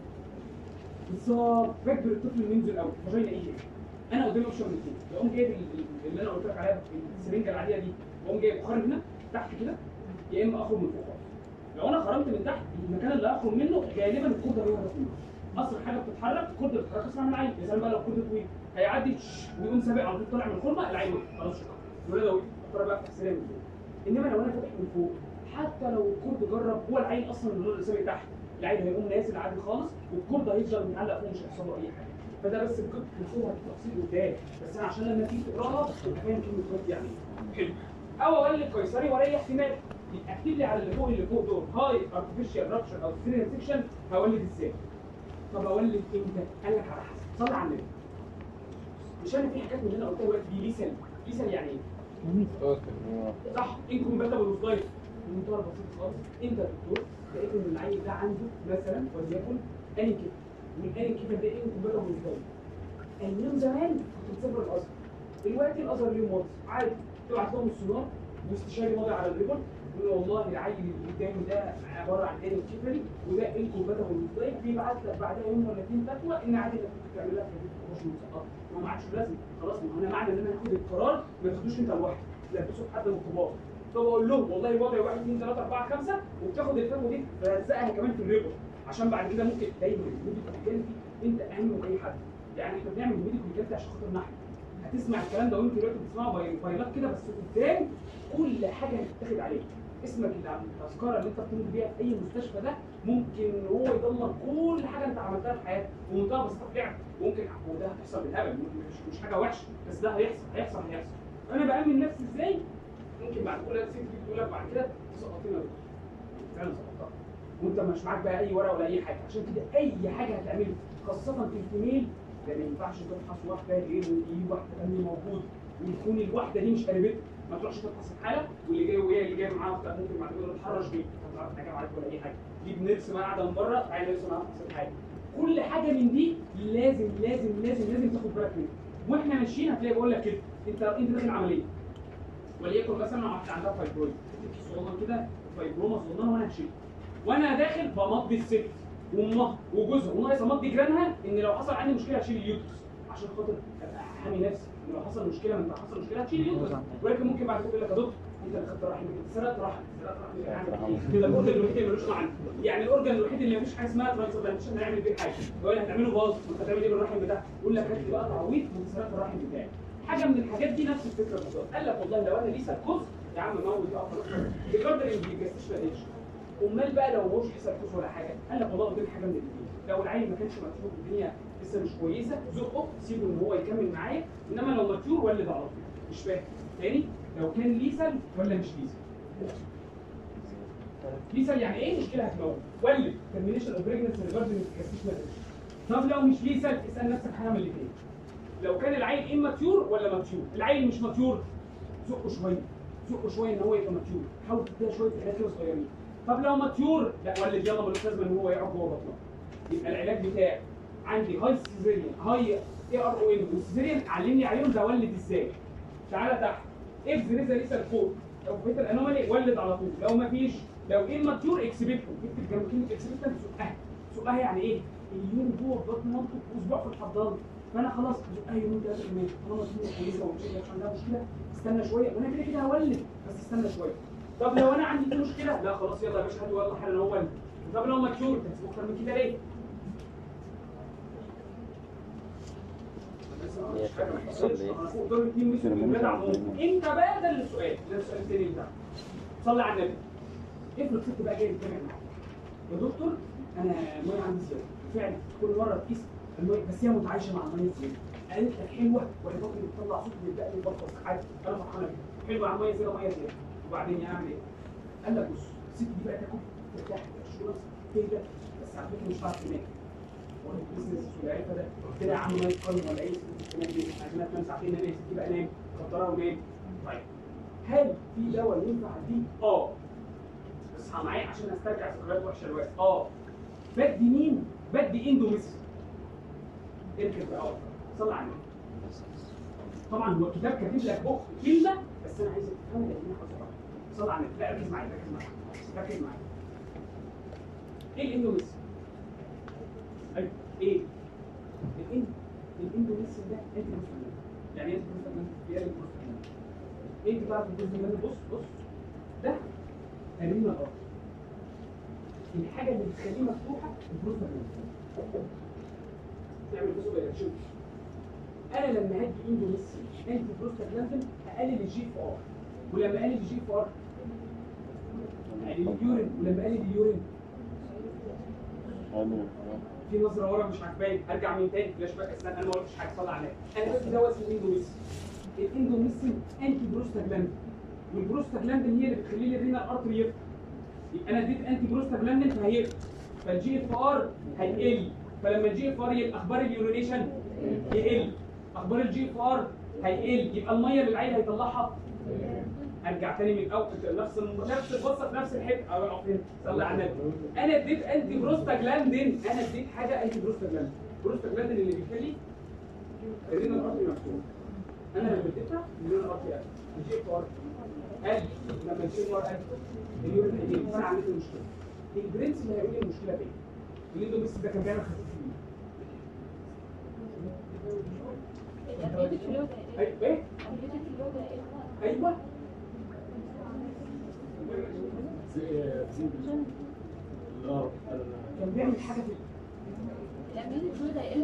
بالظبط فاكر الطفل اللي ينزل الاول فاجينا ايدي انا قدامي اوبشن من الاثنين يقوم جايب ال- ال- اللي انا قلت لك عليها السرنجه العاديه دي واقوم جايب خارج هنا تحت كده يا اما اخرج من فوق خالص لو انا خرجت من تحت المكان اللي هخرج منه غالبا الكورد هيهرب منه اسرع حاجه بتتحرك الكورد بتتحرك اسرع من العين يا سلام بقى لو الكورد طويل هيعدي تش- ويقوم سابق على طول طالع من الخرمه العين وقف خلاص شكرا الولاده وقف اضطر بقى افتح سريع من فوق انما لو انا فاتح من فوق حتى لو الكورد جرب هو العين اصلا اللي سابق تحت العين هيقوم نازل عادي خالص والكورد هيفضل معلق فوق مش هيحصل له اي حاجه فده بس الكود بنشوفها بالتفصيل قدام بس انا عشان لما تيجي تقراها تبقى فاهم كلمه كود يعني إيه. حلو او اقول لك قيصري واريح دماغي يبقى اكتب لي على اللي فوق اللي فوق دول هاي ارتفيشال رابشر او سيريال سيكشن هولد ازاي؟ طب اولد امتى؟ قال لك على حسب صلي على النبي مش انا في حاجات من اللي انا قلتها دلوقتي دي ليسل ليسل يعني ايه؟ صح انكمباتبل وذ لايف بمنتهى البساطه خالص انت دكتور لقيت ان العيل ده عنده مثلا وليكن انكيف والانكيف ده انكمباتبل وذ لايف ايام زمان كنت بتسافر الازهر دلوقتي الازهر ليه موظف عادي تبعت لهم السونار واستشاري ماضي على الريبورت يقول له والله العيل اللي قدامي ده عباره عن اني كيفري وده انكمباتبل وذ لايف بيبعت لك بعدها يوم ولا اثنين فتوى ان عادي انك تعمل لها في مش مسقط ما ما عادش لازم خلاص ما هو انا معنى ان انا هاخد القرار ما تاخدوش انت لوحدك تلبسه في حد من الكبار فبقول لهم والله وضعي 1 2 3 4 5 وبتاخد الفتوى دي تلزقها كمان في الريبورت عشان بعد كده ممكن دايما الميديكال ليجاليتي انت اهم من اي حد يعني احنا بنعمل الميديكال ليجاليتي عشان خاطر نحن هتسمع الكلام ده وانت دلوقتي بتسمعه باي- بايلات كده بس قدام كل حاجه هتتاخد عليك اسمك اللي التذكره اللي انت بتمضي بيها في اي مستشفى ده ممكن هو يدمر كل حاجه انت عملتها في حياتك ومنتهى البساطه فعلا ممكن وده هتحصل بالهبل ممكن مش, مش حاجه وحشه بس ده هيحصل هيحصل هيحصل انا بامن نفسي ازاي؟ ممكن بعد كل سنه تيجي تقول لك بعد كده سقطتنا فعلا سقطتها وانت مش معاك بقى اي ورقه ولا اي حاجه عشان كده اي حاجه هتعملها خاصه في الفيميل ده ما ينفعش تبحث واحده غير وتجيب واحده ثانيه موجود ويكون الواحده دي مش قريبتك ما تروحش تبحث الحاله واللي جاي وهي اللي جايه معاها بتاع ممكن بعد كده تتحرش بيك ما تعرفش حاجه معاك ولا اي حاجه جيب نيرس معاها قاعده من بره تعالى نيرس معاها تحصل حاجه كل حاجه من دي لازم لازم لازم لازم تاخد بالك منها واحنا ماشيين هتلاقي بقول لك كده انت انت داخل عمليه وليكن مثلا واحده عندها فايبرويد صغنن كده فايبروما صغننه وانا هشيل وانا داخل بمضي الست وامها وجوزها وناقص امضي جيرانها ان لو حصل عندي مشكله هشيل اليوترس عشان خاطر ابقى احمي نفسي إن لو حصل مشكله من حصل مشكله هتشيل اليوترس ولكن ممكن بعد كده يقول لك يا دكتور انت اللي خدت رحمك انت سرقت رحمك سرقت رحمك كده الاورجن الوحيد اللي ملوش معنى يعني الاورجن الوحيد اللي مفيش حاجه اسمها ترانسبلانتيشن هنعمل بيه حاجه يقول لك هتعمله باظ وانت هتعمل ايه بالرحم بتاعك يقول لك هات لي بقى تعويض وانت سرقت الرحم بتاعي حاجه من الحاجات دي نفس الفكره بالظبط قال لك والله لو انا ليه سركوز يا عم موت بقى خلاص بجد الانفستيشن ما ليش امال بقى لو مش سركوز ولا حاجه قال لك والله قدامي حاجه من الاثنين لو العيل ما كانش مكتوب الدنيا لسه مش كويسه زقه سيبه ان هو يكمل معايا انما لو ماتيور ولد على طول مش فاهم تاني لو كان ليسل ولا مش ليسل ليسل يعني ايه مشكله هتموت ولد ترمينيشن اوف بريجنسي ريجاردنج الكاستيشن طب لو مش ليسل اسال نفسك حاجه من الاثنين لو كان العيل اماتيور ولا ماتيور العيل مش ماتيور زقه شويه زقه شويه ان هو يبقى ماتيور حاول تديها شويه علاج كده صغيرين طب لو ماتيور لا ولد يلا ملوش لازمه ان هو يقعد جوه بطنه يبقى العلاج بتاعي عندي هاي سيزيريان هاي اي ار او ان والسيزيريان علمني عليهم ده ولد ازاي تعالى تحت اف ريزا لسه فوق لو في الانومالي ولد على طول لو ما فيش لو اماتيور اكسبكتو اكتب جنب كلمه اكسبكتنت سقها سقها يعني ايه؟ اليوم جوه في بطن مامته واسبوع في الحضانه فانا خلاص زقها يومين ثلاثه يومين طالما الدنيا كويسه ومش مش عندها مشكله استنى شويه وانا كده كده هولد بس استنى شويه طب لو انا عندي في مشكله لا خلاص يلا يا باشا هاتوا يلا حالا هو ولد طب لو ماتيور تسيبه اكتر من كده ليه؟ هي كانت بتحصل ليه؟ دول اتنين مش ولاد عموم انت بقى ده السؤال ده السؤال التاني بتاعك صلي على النبي افرض ست بقى جايه تتابع معاك يا دكتور انا الميه عندي زياده فعلا كل مره تقيس الميه بس هي متعايشه مع الميه الزياده قالت لك حلوه ولا ممكن بتطلع صوت بيبدا لي بطل عادي انا فرحانه بيها حلوه على الميه زياده ميه زياده وبعدين يعمل ايه؟ قال لك بص الست دي بقى تاكل ترتاح تشرب تهدى بس على فكره مش هتعرف تنام وانا في البيزنس والعرفه ده قلت لها يا عم ما يتقيم ولا اي ست تنام ليه؟ عايزينها تنام ساعتين نام يا ستي بقى نام كترها ونام طيب هل في دواء ينفع دي؟ اه اصحى معايا عشان استرجع ذكريات وحشه الوقت اه بدي مين؟ بدي اندوميسيس اركب بقى أقف. صلي على النبي طبعا هو الكتاب كاتب لك بق كلمه بس انا عايزك تفهمها لان انا حافظها صلي على النبي لا ركز معايا ركز معايا ركز معايا ايه الاندوميسيس؟ ايوه ايه؟ الإند الاندوميسيس ده انت مسلم يعني ايه انت مسلم؟ يعني انت مسلم ايه انت تعرف الجزء ده بص بص ده أمين الأرض الحاجة اللي بتخليه مفتوحة البروستاجلاند تعمل بصوا بقى شوف أنا لما هدي إندوميسي أنتي بروستاجلاندين أقلل الجي اف ار ولما أقلل الجي اف ار أقلل اليورين ولما أقلل اليورين في نظرة ورا مش عاجباني هرجع من تاني فلاش باك استنى أنا ما قلتش حاجة صلى على النبي أنا قلت دواء اسمه إندوميسي الإندوميسي أنتي بروستاجلاندين والبروستاجلاندين هي اللي بتخلي لي الرينال ارتري يفتح يبقى انا اديت انتي بروستاجلاندين فهيفتح فالجي اف ار هيقل فلما الجي اف ار يقل اخبار اليورينيشن يقل اخبار الجي اف ار هيقل يبقى الميه اللي العيل هيطلعها ارجع تاني من الاول نفس الم- نفس البصه في نفس الحته او أو فين صلي على النبي انا اديت انتي بروستاجلاندين انا اديت حاجه انتي بروستاجلاندين بروستاجلاندين اللي بيخلي الرينال ارتري مفتوح انا اللي اديتها الرينال ارتري قل الجي اف ار قل لما الجي اف ار قل اليورين هيقل فانا عملت المشكله البرنس اللي هيقول لي المشكله فين اللي بس ده كان بيعمل خفيف ايوه ايه ايوه كان بيعمل حاجه في ما انتوا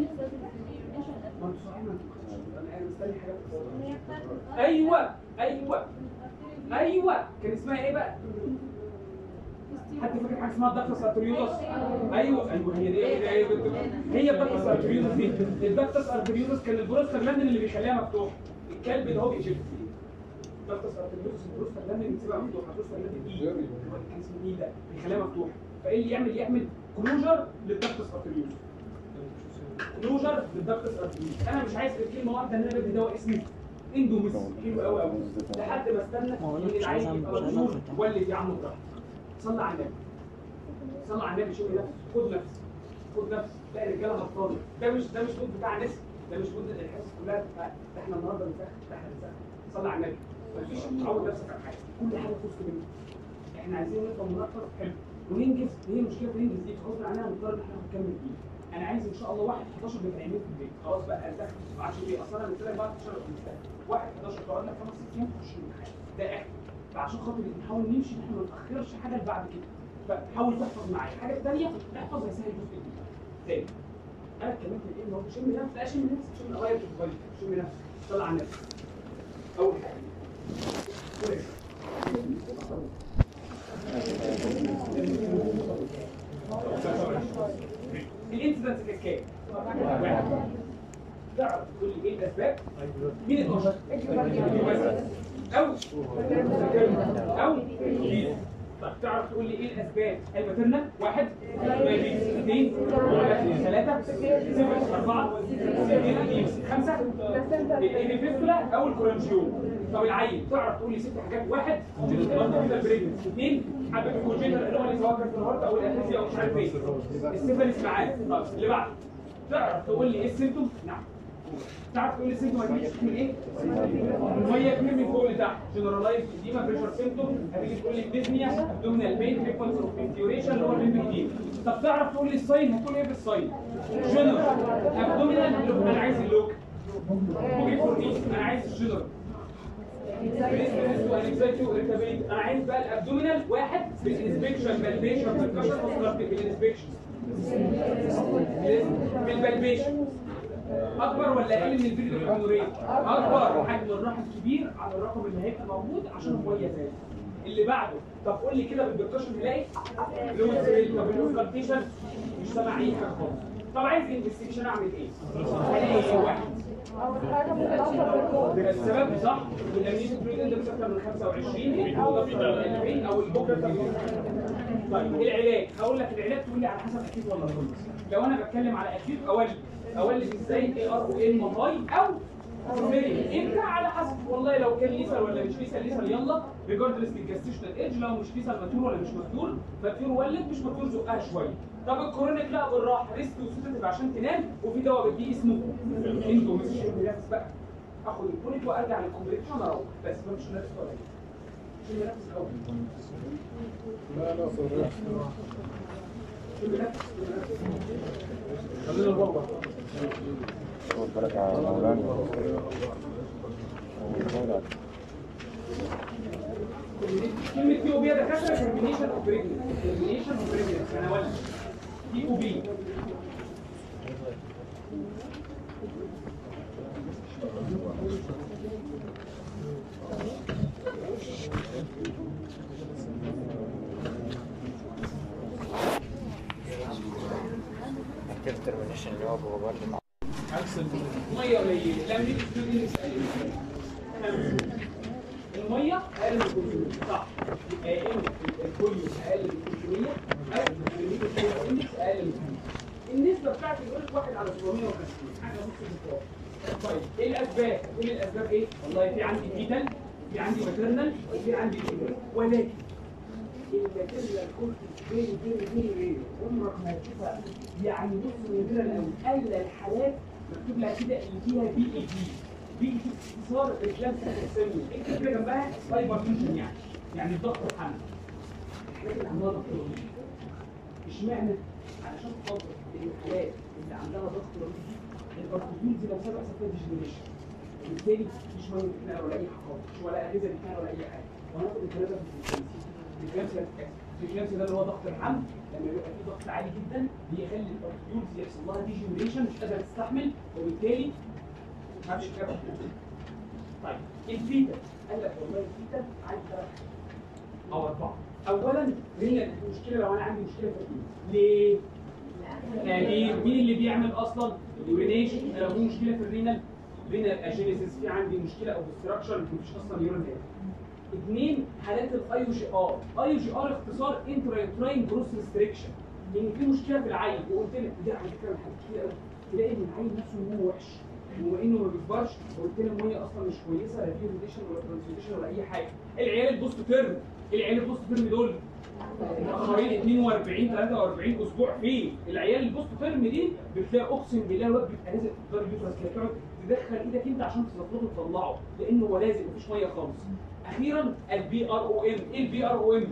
صحيح ما انتوا انا مستني حاجه في ايوه ايوه ايوه كان اسمها ايه بقى؟ حد فاكر حاجه اسمها الدكتس ارتريوس ايوه ايوه هي دي هي هي, هي الدكتس ارتريوس دي الدكتس ارتريوس كان البروستاجلاندين اللي بيخليها مفتوح الكلب ده هو بيشد الدكتس ارتريوس البروستاجلاندين بتسيبها مفتوحه البروستاجلاندين ايه كان اسمه ايه ده بيخليها مفتوحه فايه اللي يعمل يعمل كلوجر للدكتس ارتريوس كلوجر للدكتس ارتريوس انا مش عايز غير كلمه واحده ان انا بدي دواء اسمه اندوميس حلو قوي قوي لحد ما استنى ان العيل يبقى مكسور ولد يا عم براحتك صلى على النبي صلى على النبي شوف نفسك خد نفس خد نفس لا الرجاله غلطانه ده مش ده مش مود بتاع ناس ده مش مود الحس كلها بتاع ده احنا النهارده بنسخن ده احنا بنسخن صلى على النبي مفيش تعود نفسك على حاجه كل حاجه تخص منك احنا عايزين نفهم منطق حلو وننجز هي مشكله في ننجز دي غصب عننا مضطر ان احنا نكمل فيه انا عايز ان شاء الله واحد 11 بيبقى عينين في البيت خلاص بقى ارتاح عشان ايه اصلا انا قلت لك بعد 11 في المستقبل واحد 11 تقعد لك خمس ست ايام تخش الامتحان ده اخر فعشان خاطر نحاول نمشي ان احنا ما نتاخرش حاجه اللي بعد كده فحاول تحفظ معايا الحاجه الثانيه احفظ هيسهل جزء جدا تاني انا اتكلمت في ايه ان هو شم نفس لا شم نفس شم قرايب في الموبايل شم نفس طلع على النفس اول حاجه الانسيدنس كانت كام؟ واحد تعرف تقول لي ايه الاسباب؟ مين ال 12 او او بيز. طب تعرف تقول لي ايه الاسباب الماترنال واحد دايابيتس اثنين ثلاثة صفر أربعة خمسة الانفيستولا أو الكورنجيوم طب العين تعرف تقول لي ست حاجات واحد بريجنس اثنين حبة الكونجيتال اللي هو اللي سواء كان في الهارت أو الأنفيزيا أو مش عارف ايه السيفاليس معاه طب اللي بعده تعرف تقول لي ايه السيمتوم؟ نعم تعرف تقول لي السيمتوم هتيجي من ايه؟ الميه كتير من فوق لتحت جنرالايز اديما بريشر سيمتوم هتيجي تقول لي ديزنيا ابدومينال بين فريكونسي اوف انتيوريشن اللي هو الليمب جديد طب تعرف تقول لي الساين هتقول ايه في الساين؟ جنرال ابدومينال انا عايز اللوك بوجي فورنيس انا عايز الجنرال انا عايز بقى الابدومينال واحد بالانسبكشن بالبيشن بالكشر بالانسبكشن بالبلبيشن اكبر ولا اقل من الفيديو الجمهوريه اكبر حجم الرحم كبير على الرقم اللي هيبقى موجود عشان هو زاد اللي بعده طب قول لي كده بالدكتور نلاقي لويس ريل طب الاوسكالتيشن مش سامع اي حاجه خالص طب عايز انفستيجيشن اعمل ايه؟ هلاقي ايه واحد السبب صح والامنيت بريد ده مش اكتر من 25 البوكر اكتر من 40 او البوكر اكتر من طيب العلاج هقول لك العلاج تقول لي على حسب اكيد ولا كله لو انا بتكلم على اكيد اولد اولد ازاي اي ار او ان ماي او سوميري امتى على حسب والله لو كان ليسال ولا مش ليسال ليسال يلا ريجاردلس للجاستيشنال ايدج لو مش ليسال ماتور ولا مش ماتور ماتور ولد مش ماتور زقها شويه طب الكورونيك لا بالراحه ريسك وسيتيف عشان تنام وفي دواء بديه اسمه اندوميس ريلاكس بقى اخد الكورونيك وارجع للكومبليكيشن اروح بس مش نفس ولا شيل نفس الاول لا لا صراحة شيل نفس خلينا نروح خد بالك يا مولانا كلمة تي او بي ده كسر ترمينيشن اوف بريجنس ترمينيشن اوف بريجنس انا ولد تي او بي اكتيف ترمينيشن اللي هو بغبار اللي عكس ال- ميه قليله لا دي بتقول لي الميه اقل من 500 صح يبقى يا اما الفوليوم اقل من 500 او الميكروفلويد اندكس اقل من 500 النسبه بتاعتي بيقول لك 1 على 750 حاجه نص بالظبط طيب ايه الاسباب؟ كل الاسباب ايه؟ والله في عندي فيتال في عندي ماترنال وفي عندي فيتال ولكن الماتيريال كنت فيري فيري فيري فيري عمرك ما هتشوفها يعني بص من غير الاول اقل الحالات مكتوب لها كده اللي فيها بي اي دي بي اي دي اختصار ريكلام سيستم اكتب كده جنبها هايبر تنشن يعني يعني الضغط الحمل الحاجات اللي عندها ضغط رهيب اشمعنى؟ علشان خاطر الحالات اللي عندها ضغط رهيب الباركوزين دي نفسها بيحصل فيها ديجنريشن وبالتالي مفيش ميه بتتنقل ولا اي حاجه مش ولا اجهزه بتتنقل ولا اي حاجه وهناخد الكلام ده في الكلامسيا الكلامسيا ده اللي هو ضغط الحمل لما يبقى في ضغط عالي جدا بيخلي الباركوزين يحصل لها ديجنريشن مش قادره تستحمل وبالتالي ما تعرفش تكمل طيب الفيتا قال لك والله الفيتا عندي ثلاث او اربعه اولا هي المشكله لو انا عندي مشكله في الرئه ليه؟ يعني مين اللي بيعمل اصلا اليورينيشن لو في مشكله في الرينال رينال اجينيسيس في عندي مشكله او ستراكشر مفيش اصلا يورين هنا اثنين حالات الاي جي ار اي جي ار اختصار انترايتراين جروس ريستريكشن ان في مشكله في العين وقلت لك دي على فكره حاجات كتير قوي تلاقي ان العين نفسه هو وحش وانه ما بيكبرش وقلت لهم الميه اصلا مش كويسه لا في ريديشن ولا ترانسليشن ولا اي حاجه العيال البوست تيرم العيال البوست تيرم دول متاخرين 42 43 اسبوع فين العيال البوست تيرم دي بتلاقي اقسم بالله الواد بيبقى نازل في الدار اليوترس كده تقعد تدخل ايدك انت عشان تظبطه وتطلعه لانه هو لازم مفيش ميه خالص اخيرا البي ار او ام ايه البي ار او ام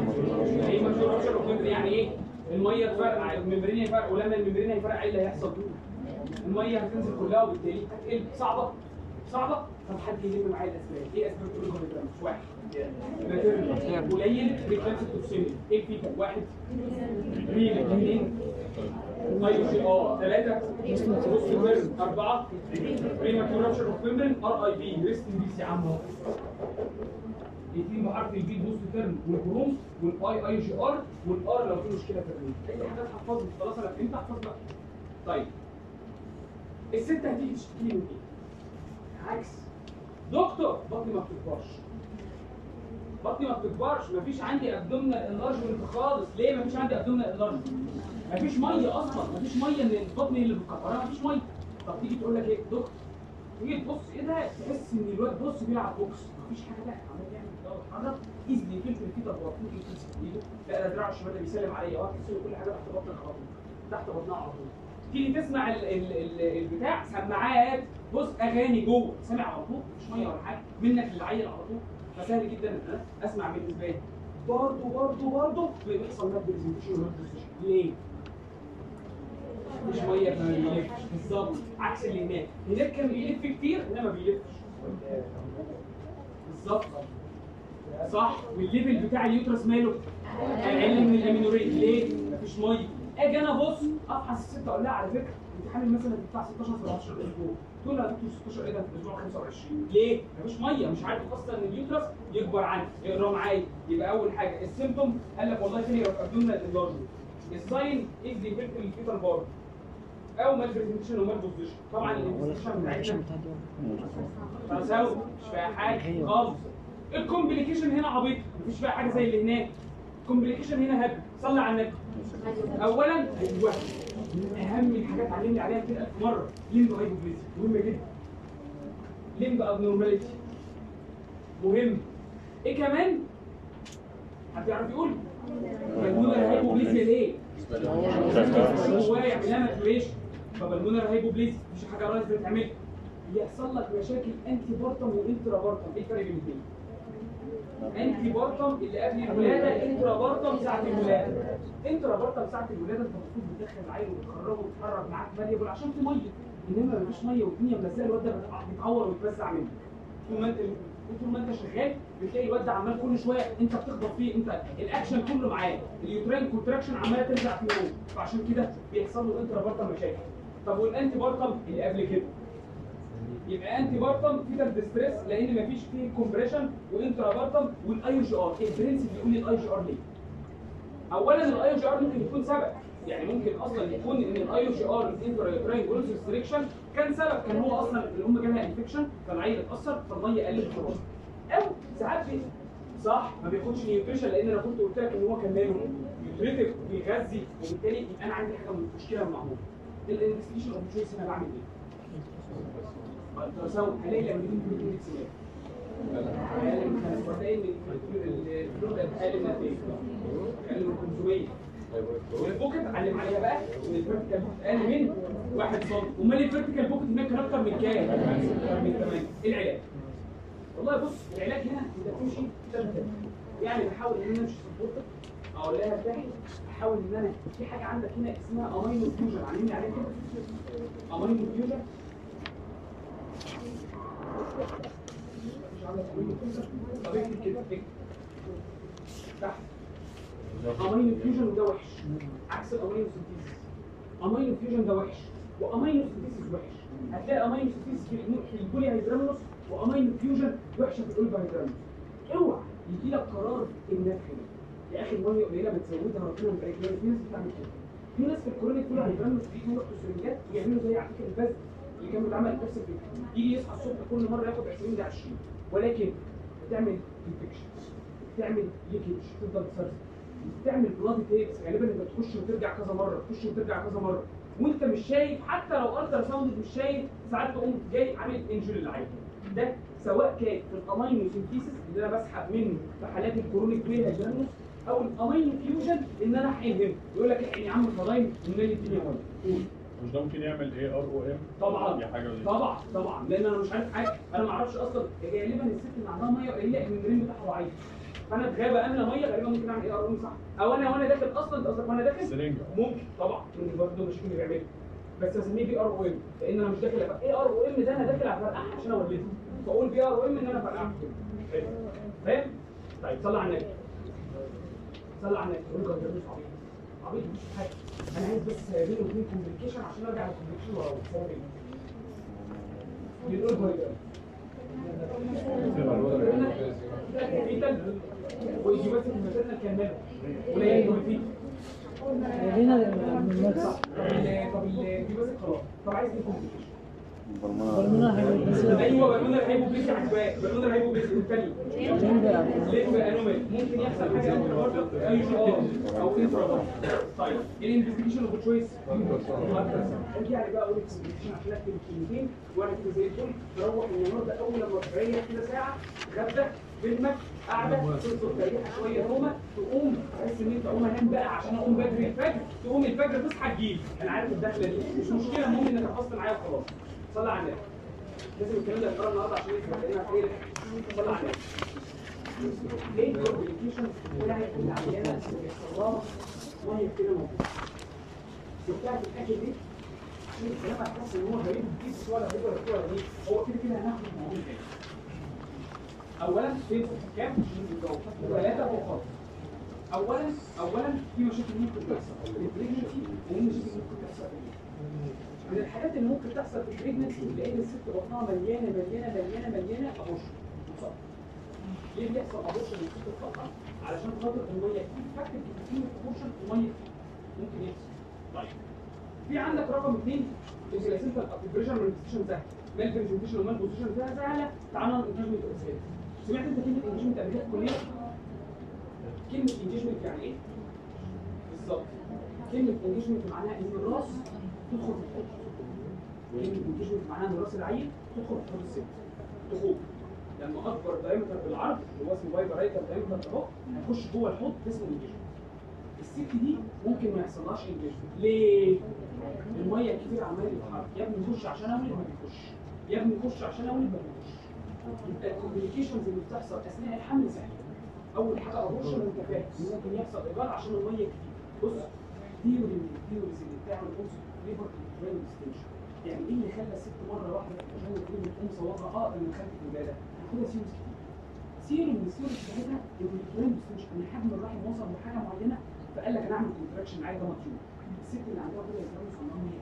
ايه مشهور رابشر اوف يعني ايه الميه تفرقع الممبرين يفرقع ولما الممبرين يفرقع ايه اللي هيحصل الميه هتنزل كلها وبالتالي هتقل صعبه صعبه طب حد يلم معايا الاسباب ايه اسباب الاورجانيزم واحد ماتيريال قليل ريفلكس توكسيميا ايه الفيتا واحد ريل اثنين اي جي ار ثلاثه بوست اربعه بريماتور رابشر اوف ميمبرين ار اي بي ريست ان بيس يا عم اهو الاثنين بحرف البي بوست تيرم والبروم والاي اي جي ار والار لو في مشكله في الريل اي حاجه تحفظها خلاص انا فهمت احفظ بقى طيب الست هتيجي تشتكي لي من ايه؟ عكس دكتور بطني ما بتكبرش بطني ما بتكبرش مفيش عندي ابدومينال انلارجمنت خالص ليه مفيش عندي ابدومينال انلارجمنت مفيش ميه اصلا مفيش ميه ان البطن اللي بتكبرها مفيش ميه طب تيجي تقول لك ايه دكتور تيجي تبص ايه ده تحس ان الواد بص بيلعب بوكس مفيش حاجه بقى عمال يعمل كده ويتحرك ايزلي فلفل كده بطنه يمسك ايده لا ده دراعه الشمال ده بيسلم عليا وهتحس ان كل حاجه تحت بطنك على طول تحت بطنها على طول تيجي تسمع ال ال ال البتاع سماعات بص اغاني جوه سامع على طول مفيش ميه ولا حاجه منك للعيل على طول فسهل جدا ان انا اسمع بالنسبه لي برضه برضه برضه بيحصل ماد برزنتيشن وماد برزنتيشن ليه؟ مفيش ميه فما بيلفش بالظبط عكس اللي هناك هناك كان بيلف كتير هنا ما بيلفش بالظبط صح والليفل بتاع اليوترس ماله اقل من الامينوريت ليه؟ مفيش ميه اجي انا ابص افحص الست اقول لها على فكره انت حامل مثلا بتاع 16 17 اسبوع تقول لها يا دكتور 16 ايه ده في الاسبوع 25 ليه؟ مفيش ميه مش عارف اصلا ان اليوترس يكبر عندي اقرا معايا يبقى اول حاجه السيمتوم قال لك والله فيلير اوف ابدومينال انلارجمنت الساين از ديفكت الفيتال بار او مال برزنتيشن ومال بوزيشن طبعا الانفستيشن بتاعتنا تساوي مش فيها حاجه خالص الكومبليكيشن هنا عبيط مفيش فيها حاجه زي اللي هناك الكومبليكيشن هنا هبل صلي على النبي اولا ايوه من اهم الحاجات علمني عليها كده 1000 مره ليمب هايبوبليزيا مهمه جدا ليمب ابنورماليتي مهم ايه كمان حد يعرف يقول بالمونر هايبوبليزيا ليه هو يعمل لها ماتوريشن فبالمونر هايبوبليزيا مش حاجه رايز بتعمل يحصل لك مشاكل انتي بارتم وانترا بارتم ايه الفرق بين الاثنين انتي بارتم اللي قبل الولاده انترا بارتم ساعه الولاده انترا بارتم ساعه الولاده انت المفروض بتدخل العيل وتخرجه وتتحرك معاك ماليبل عشان في ميه انما مفيش ميه والدنيا ملزقه الواد ده بيتعور ويتوزع منك طول ما انت طول ما انت شغال بتلاقي الواد ده عمال كل شويه انت بتخبط فيه انت الاكشن كله معاه اليوترين كونتراكشن عماله ترجع فيه هو فعشان كده بيحصل له انترا بارتم مشاكل طب والانتي بارتم اللي قبل كده يبقى انتي بارتم فيتال ديستريس لان مفيش فيه كومبريشن وانترا بارتم والاي جي ار البرنس بيقول لي الاي جي ار ليه؟ اولا الاي جي ار ممكن يكون سبب يعني ممكن اصلا يكون ان الاي جي ار الانترا يوتراين جولز ريستريكشن كان سبب كان هو اصلا الام جالها انفكشن فالعيل اتاثر فالميه قلت في الوسط او ساعات في صح ما بياخدش نيوتريشن لان انا كنت قلت لك ان هو كان ماله نيوتريتيف بيغذي وبالتالي يبقى انا عندي حاجه مشكله معموله الانفستيجيشن اوف تشويس انا بعمل ايه؟ التراساوند هلاقي لما بيجي بروتين اكسلات اقل من خمس وهتلاقي ان الفلويد اقل من قد ايه؟ اقل من 500 والبوكت علم عليها بقى ان الفيرتيكال بوكت اقل من 1 سم امال الفيرتيكال بوكت هناك كان اكتر من كام؟ اكتر من 8 ايه العلاج؟ والله بص العلاج هنا انت بتمشي ثابته يعني بحاول ان انا امشي سبورتك اقول لها ارتاحي احاول ان انا في حاجه عندك هنا اسمها امينو فيوجن علمني عليها كده امينو فيوجن مش عندك امينو فيوجن طب اكتب كده اكتب تحت امينو فيوجن وده وحش عكس الامينو سنتيز امينو فيوجن ده وحش وامينو سنتيز وحش هتلاقي امينو سنتيز في الإنو- في البولي هيدرامنوس وامينو فيوجن وحشه في الاولفا هيدرامنوس اوعى يجي لك قرار انك يا اخي الميه قليله ما تزودها ربنا يبارك لنا في ناس بتعمل كده في ناس في الكورونيك كلها هيدرامنوس بيجوا ياخدوا سرنجات ويعملوا زي على فكره البذل اللي كان بيتعمل نفس الفكره يجي يصحى الصبح كل مره ياخد 20 ده 20 ولكن بتعمل انفكشن بتعمل ليكج تفضل تسرسل بتعمل بلاد تيبس غالبا انت بتخش وترجع كذا مره تخش وترجع كذا مره وانت مش شايف حتى لو الترا ساوند مش شايف ساعات تقوم جاي عامل انجل العين ده سواء كان في الامينو سينثيسيس اللي انا بسحب منه في حالات الكرونيك بلي هيدرانوس او الامينو فيوجن ان انا احقنهم يقول لك احقن يا عم فضايم ومالي الدنيا ميه مش ده ممكن يعمل ايه ار او ام طبعا دي حاجه ودي طبعا طبعا لان انا مش عارف حاجه انا ما اعرفش اصلا غالبا الست اللي عندها ميه قليله الممبرين بتاعها ضعيف فانا في غابه املى ميه غالبا ممكن اعمل ايه ار صح او انا وانا داخل اصلا انت قصدك وانا داخل سرنجه ممكن طبعا من برضه مش اللي بيعمله بس اسميه بي ار او ام لان انا مش داخل أفرقع. ايه ار او ام ده انا داخل افرقعها عشان اولدها فاقول بي ار او ام ان انا افرقعها حلو. فاهم طيب صلي على النبي صلي على النبي يقول لك ده مش عبيط عبيط مش حاجه انا عايز بس بيني وبين كومبليكيشن عشان ارجع للكومبليكيشن ورا هو ايه بنقول بايدر فيتال واجابات المثلنا كملوا قليل وفيتال هنا الماكس طب ال- طب الجباز خلاص طب عايز ايه كومبليكيشن بالمنى هيبقى ايوه بالمونر هايبوبليسي عجباك بالمونر هايبوبليسي الثاني ليه بقى انومال ممكن يحصل حاجه انت برضه اي شيء او انفرا طيب الانفستيجيشن اوف تشويس ارجع لي بقى اقول الكومبليكيشن عشان اكتب الكلمتين وانا كده زي الفل تروح النهارده اول لما تريح كده ساعه غدا فيلمك قاعده تنظر تريحه شويه نومه تقوم تحس ان انت اقوم انام بقى عشان اقوم بدري الفجر تقوم الفجر تصحى تجيب انا عارف الدخله دي مش مشكله المهم انك حفظت معايا وخلاص صلي على النبي لازم الكلام ده يتقرا النهارده عشان يثبت لنا خير صلي على النبي ليه الكومبليكيشن بتاعت العيانه اللي بيحصل لها ميه كده موجوده بتاعت الاكل دي عشان الكلام هتحس ان هو غريب كيس ولا غريب ولا كده ولا ايه هو كده كده هناخد موجود تاني اولا فين كام ثلاثه فوق اولا اولا في مشاكل ممكن تحصل في البريجنسي وفي مشاكل ممكن تحصل في البيت. من الحاجات اللي ممكن تحصل في البريجنسي لان الست بطنها مليانه مليانه مليانه مليانه ابوشن ليه بيحصل ابوشن للست الطاقه علشان خاطر الميه كتير فاكتب كتير ابوشن الميه كتير ممكن يحصل طيب في عندك رقم اثنين البلاسينتا البريشر مانيفستيشن سهل مال برزنتيشن ومال بوزيشن سهله سهله تعالى انجمنت اوكسيد سمعت انت كلمه انجمنت قبل كده في الكليه كلمه انجمنت يعني ايه بالظبط كلمه انجمنت معناها ان الراس تدخل في الحوض كلمه انجمنت معناها ان راس العيل تدخل في حوض الست دخول لما اكبر دايمتر بالعرض اللي هو اسمه بايبر رايتر دايمتر اهو هيخش جوه الحوض اسمه انجمنت الست دي ممكن ما يحصلهاش انجمنت ليه؟ الميه كتير عمال يتحرك يا ابني خش عشان اولد ما بيخش يا ابني خش عشان اولد ما بيخش يبقى الكومبليكيشنز اللي بتحصل اثناء الحمل سهله اول حاجه ابورشن وانت فاهم إن ممكن يحصل ايجار عشان الميه كتير بص ثيوري من الثيوريز اللي بتعمل بص ليبر برين ستيشن يعني ايه اللي خلى الست مره واحده عشان تقوم تقوم صوابها اه اللي خلت الولاده هناخدها سيريس كتير سيري من السيريس بتاعتها البرين ستيشن ان حجم الرحم وصل لحاجه معينه فقال لك انا اعمل كونتراكشن عادي ده مطلوب الست اللي عندها كده يتجوز عندها 100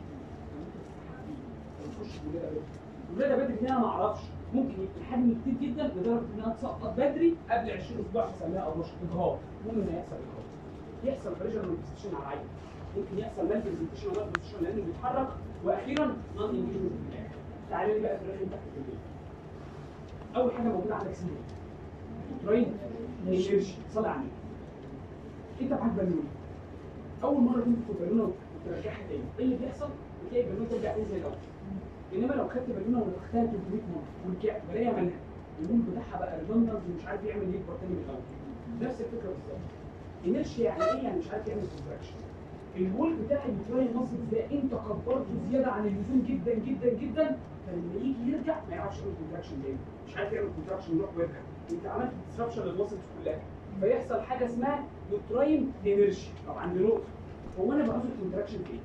تخش الولاده بدري الولاده بدري دي انا ما اعرفش ممكن يبقى الحجم كتير جدا لدرجه انها تسقط بدري قبل 20 اسبوع بنسميها ابوش اجهاض المهم ان يحصل اجهاض يحصل بريشر مانيفستيشن على العين ممكن يحصل مال برزنتيشن ومال برزنتيشن لانه بيتحرك واخيرا نون انجيجمنت في الاخر تعالى لي بقى في الرحم تحت في البيت اول حاجه موجوده عندك اسمها يوتراين انرجي صلي على النبي انت معاك بالونه اول مره تمسك بالونه وترجعها تاني ايه اللي بيحصل؟ بتلاقي البالونه ترجع تاني زي الاول انما لو خدت بالونه ونفختها 300 مره ورجعت بلاقيها مالها اللون بتاعها بقى ريدندنت ومش عارف يعمل يكبر تاني من الاول نفس الفكره بالظبط انرشيا يعني ايه؟ يعني مش عارف يعمل كونتراكشن الوول بتاع اليوتراين ماسل ده انت كبرته زياده عن اللزوم جدا جدا جدا فلما يجي يرجع ما يعرفش يعمل كونتراكشن تاني مش عارف يعمل كونتراكشن يروح ويرجع انت عملت ديسربشن للماسلز كلها فيحصل حاجه اسمها يوتراين انرجي طب عند نقطه هو انا بعوز الكونتراكشن فين؟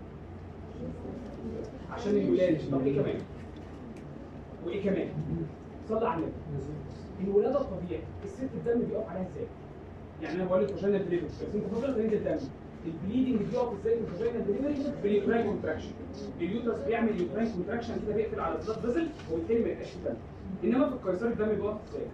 عشان الولاده طب ايه كمان؟ وايه كمان؟ صلى على النبي الولاده الطبيعي الست الدم بيقف عليها ازاي؟ يعني انا بقول لك فاجينا دليفري بس انت فاكر تنزل الدم البليدنج بيقف ازاي في الفاجينا دليفري باليوتراين كونتراكشن اليوترس بيعمل يوتراين كونتراكشن كده بيقفل على البلاد فيزل وبالتالي ما يبقاش في دم انما في القيصري الدم بيقف ازاي؟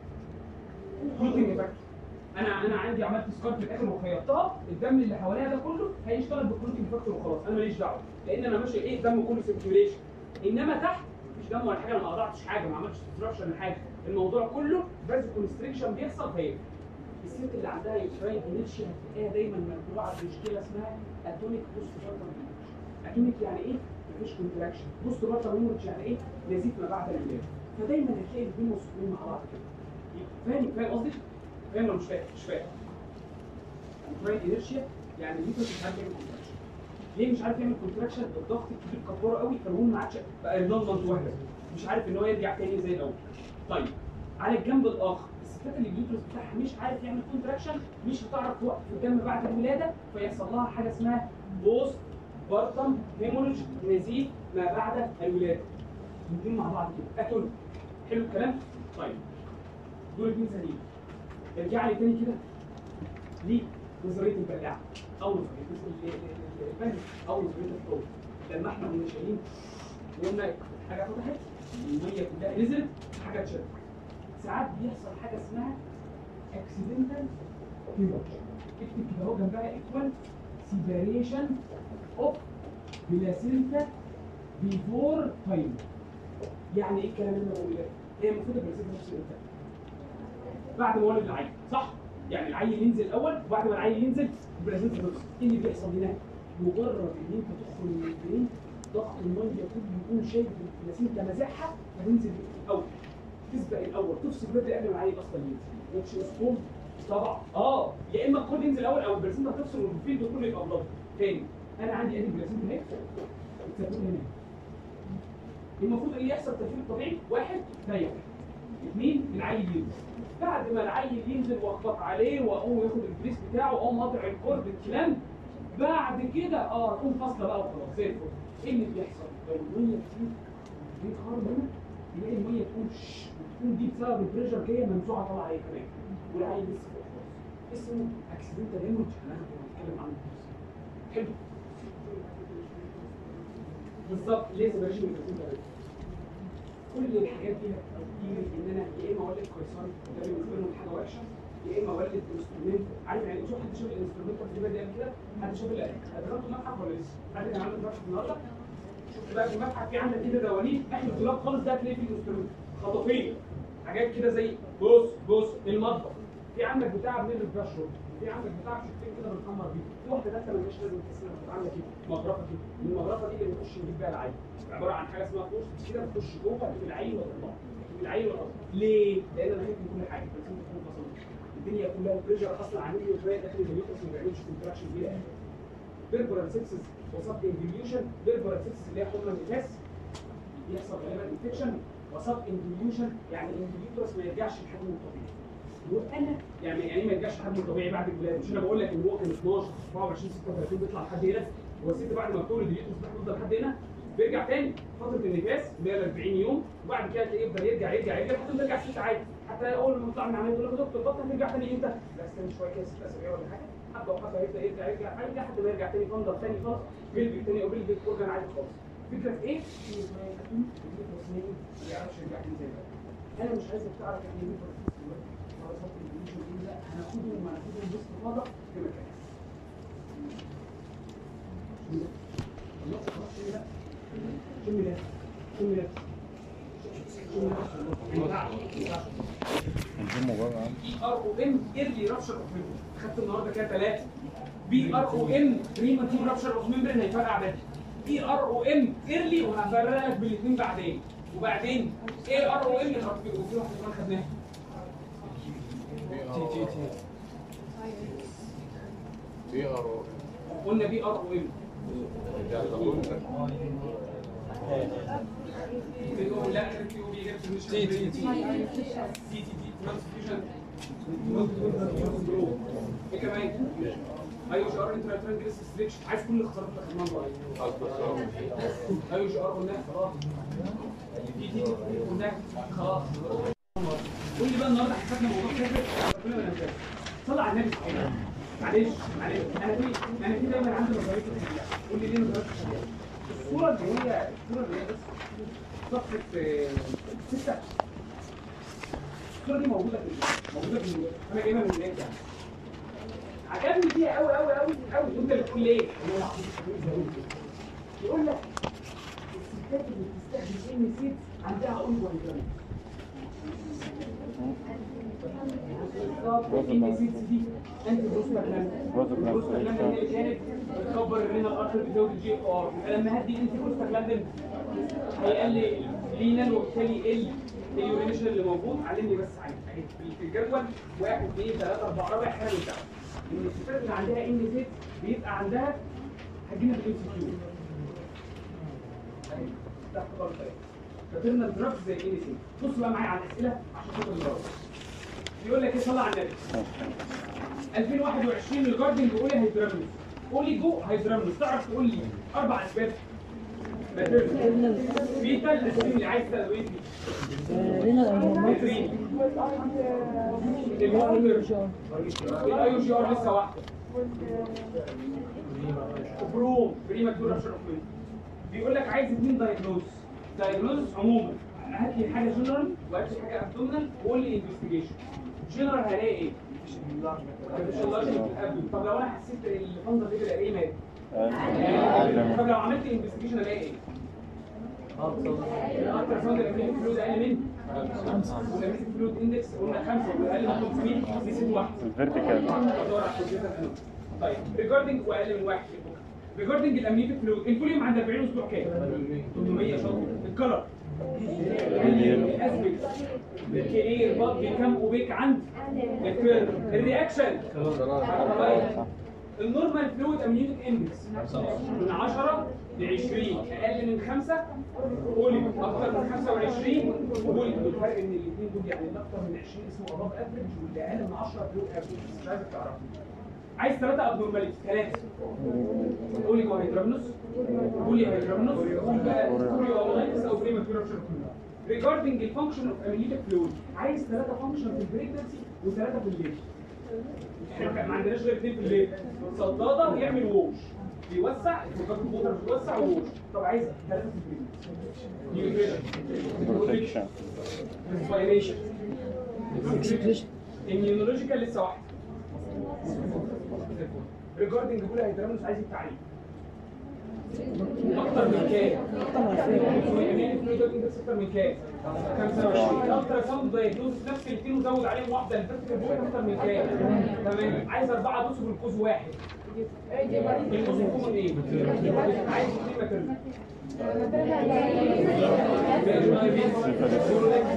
كلوتنج فاكتور انا انا عندي عملت سكار في الاخر وخيطتها الدم اللي حواليها ده كله هيشتغل بالكلوتنج فاكتور وخلاص انا ماليش دعوه لان انا ماشي ايه الدم كله سيركيوليشن انما تحت مفيش دم ولا حاجه انا ما قطعتش حاجه ما عملتش ديستركشن لحاجه الموضوع كله فاز كونستريكشن بيحصل فيقفل الست اللي عندها يوتراين انرشيا هتلاقيها دايما مجموعه بمشكله اسمها اتونيك بوست بارتم اتونيك يعني ايه؟ مفيش كونتراكشن بوست بارتم هيموريدج يعني ايه؟ نزيف ما بعد الولاده فدايما هتلاقي الاثنين موصولين مع بعض كده فاهم فاهم قصدي؟ فاهم ولا مش فاهم؟ مش فاهم يوتراين انرشيا يعني اليوترس مش عارف يعمل كونتراكشن ليه مش عارف يعمل كونتراكشن الضغط الكبير كبره قوي فالهون ما عادش بقى ريدندنت وهله مش عارف ان هو يرجع تاني زي الاول طيب على الجنب الاخر الستات اللي اليوترس بتاعها مش عارف يعمل كونتراكشن مش هتعرف توقف الدم بعد الولاده فيحصل لها حاجه اسمها بوست بارتم هيموريج نزيف ما بعد الولاده الاثنين مع بعض كده اتون حلو الكلام طيب دول اثنين سليم ارجع لي تاني كده ليه نظريه البلاعه او نظريه الفهم او نظريه الحوض لما احنا كنا شايلين قلنا حاجه فتحت الميه كلها نزلت حاجه اتشدت ساعات بيحصل حاجه اسمها اكسيدنتال هيموريج اكتب كده اهو جنبها ايكوال سيبريشن اوف بلاسينتا بيفور تايم يعني ايه الكلام اللي انا بقوله ده؟ هي المفروض البلاسينتا نفس الانتاج بعد ما ولد العيل صح؟ يعني العيل ينزل الاول وبعد ما العيل ينزل البلاسينتا تفصل ايه اللي بيحصل هناك؟ مجرد ان انت تدخل من البرين ضغط الميه كله يكون شايف البلاسينتا مازحها فتنزل الاول تسبق الاول تفصل بدري قبل ما العيل اصلا ينزل واتش سكول طبعا اه يا اما الكود ينزل الاول او البلاسينتا تفصل والفيلد كله يبقى بلط تاني انا عندي ادي البلاسينتا اهي الترتيب هنا المفروض ايه يحصل الترتيب الطبيعي واحد ضيق اثنين العيل ينزل بعد ما العيل ينزل واخبط عليه واقوم ياخد البريس بتاعه واقوم قاطع الكورد الكلام بعد كده اه تقوم فاصله بقى وخلاص زي الفل ايه اللي بيحصل؟ لو الميه كتير دي خرم هنا تلاقي الميه تقوم شش وتكون دي بسبب البريشر جايه منزوعه طالعه عليه كمان والعيل لسه فوق خالص اسمه اكسيدنتال هيموريدج هناخده ونتكلم عنه حلو بالظبط ليه سيبريشن من كل الحاجات دي هتجيلي ان انا يا اما اولد قيصري وده بالنسبه لهم حاجه وحشه يا اما اولد انسترومنت عارف يعني شوف حد شاف الانسترومنت في الفيديو قبل كده حد شاف ال- دخلتوا المتحف ولا لسه؟ حد كان عنده متحف النهارده؟ شفت بقى في المتحف في عندك كده دواليب اخر الدولاب خالص ده هتلاقي فيه الانسترومنت خطافين حاجات كده زي بص بص المطبخ في عندك بتاع بنقلب فيها الشرب في عندك بتاع شوفين كده بنحمر بيه في واحده داخله ملهاش لازم تحس انها بتبقى عامله كده مغرفه كده المغرفه دي اللي بنخش نجيب بيها العين عباره عن حاجه اسمها فورس كده بتخش جوه تجيب العين وتطلع تجيب العين وتطلع ليه؟ لان انا خايف من كل حاجه بس انت تكون فصلت الدنيا كلها البريشر اصلا عامل لي وشويه داخل اليوترس ما بيعملش كونتراكشن بيه بيربرال سيكسس وسب انفيوليوشن بيربرال سيكسس اللي هي حمى النفاس يحصل غالبا انفكشن وسب انفيوليوشن يعني اليوترس ما يرجعش لحجمه الطبيعي وانا يعني يعني ما يرجعش حجمه الطبيعي بعد الولاده مش انا بقول لك ان هو كان 12 24 36 بيطلع لحد هنا هو الست بعد ما بتولد اليوترس بتفضل لحد هنا بيرجع تاني فتره النفاس اللي هي ال 40 يوم وبعد كده تلاقيه يفضل يرجع يرجع يرجع لحد ما يرجع ست عادي حتى اول ما يطلع من العمليه يقول لك يا دكتور بطل ترجع تاني امتى؟ لا استنى شويه كده ست اسابيع ولا حاجه حبه وحبه يبدا يرجع يرجع يرجع لحد ما يرجع تاني فندر تاني خالص بيلبك تاني او بيلبك اورجان عادي خالص الفكره في ايه؟ في ما يكون اليوترس ما يعرفش يرجع تاني زي ما كان. انا مش عايزك تعرف يعني ايه اليوترس دلوقتي دراسات الانجليزي دي لا هناخدهم وهناخدهم باستفاضه في مكانها. خلاص خلاص شمي ده شمي ده شمي ده شمي ده الجيم مجرد اي ار او ام ايرلي رابشر اوف ميمبرين خدت النهارده كده ثلاثه بي ار او ام بريماتيور رابشر اوف ميمبرين هيفرقع بدري اي ار او ام ايرلي وهفرق لك بالاثنين بعدين وبعدين اي ار او ام وفي واحده كمان خدناها تي تي تي بي ار او قلنا بي ار او ام لا تي تي تي تي تي ترانسفيوجن ايه كمان ايوه جي ار انترا ستريتش عايز كل الاختصارات اللي خدناها بقى ايوه جي ار قلناها خلاص تي تي قلناها خلاص قول لي بقى النهارده حسبنا موضوع كافر كلنا ما ننساش صلى على النبي صحيح معلش معلش انا في انا في دايما عندي نظريه الخيال قول لي ليه نظريه الخيال الصوره اللي هي الصوره اللي هي بس صفحه آه، سته الصوره دي موجوده في موجوده في النور. انا جايبها من هناك يعني عجبني فيها قوي قوي قوي قوي انت بتقول ليه؟ يقول لك الستات اللي بتستخدم ان سيت عندها اوليفر فيتامين دي انت بروستاجلاند بروستاجلاند هي اللي كانت بتكبر الرينال ارتر بتزود الجي ار فلما هدي انت بروستاجلاند هيقل لينال وبالتالي يقل اليورينيشن اللي موجود علمني بس عادي أهي في الجدول واحد اثنين ثلاثه اربعه رابع حاجه بتاع ان الستات اللي عندها ان زيت بيبقى عندها هجينا في الام سي كيو تحت خالص اهي فاكرنا الدراجز زي ان سي بص بقى معايا على الاسئله عشان خاطر الجواب يقول لك ايه صلى على النبي 2021 الجاردن بيقول لي هيدرامنس قولي جو هيدرامنس تعرف تقول لي اربع اسباب في ثلاث اسباب اللي عايز تدوين رينا الأمامات الاي جي ار لسه واحده بروم بريما دورا شرفين بيقول لك عايز اثنين دايجنوز دايجنوز عموما هات لي حاجه جنرال وهات لي حاجه ابدومينال وقول لي انفستيجيشن جنرال هلاقي ايه؟ فيشيولوجي طب لو انا حسيت الفندق دي الاقيه مات طب لو عملت انفستيجيشن الاقي ايه؟ الاكتر ساوند الامريكي فلويد اقل من والامريكي فلويد اندكس قلنا خمسه واقل من 500 نسيت واحد الفيرتيكال بدور على الكمبيوتر هنا. طيب ريجاردنج واقل من واحد ريجاردنج الامنيتك فلويد الفوليوم عند 40 اسبوع كام؟ 800 شهر الكلر الاسبكت الكبير بط بكام وبيك عند الكيرف الرياكشن النورمال فلويد امنيوتك اندكس من 10 ل 20 اقل من 5 قولي اكتر من 25 قولي الفرق ان الاثنين دول يعني اللي اكتر من 20 اسمه اباف افريج واللي اقل من 10 فلويد افريج مش عايزك تعرفه عايز ثلاثة ابنورماليتي ثلاثة قولي هو هيدرامنوس قولي هيدرامنوس قول بقى قولي اونلايتس او بريماتور ريجاردنج الفانكشن اوف اميليتك فلويد عايز ثلاثة فانكشن في البريجنسي وثلاثة في الليل احنا ما عندناش غير اثنين في الليل صدادة يعمل ووش بيوسع الفوكات البوتر بيوسع ووش طب عايز ثلاثة في البريجنسي بروتكشن ريسبيريشن immunological لسه واحده ريجاردنج بقول هيدرامنس عايز التعريف اكتر من كام؟ اكتر من كام؟ 25 اكتر ساوند دايجنوز نفس الاثنين وزود عليهم واحده الفيرتيكال بول اكتر من كام؟ تمام عايز اربعه دوسوا بالكوز واحد الكوز يكون ايه؟ عايز اثنين ماترنال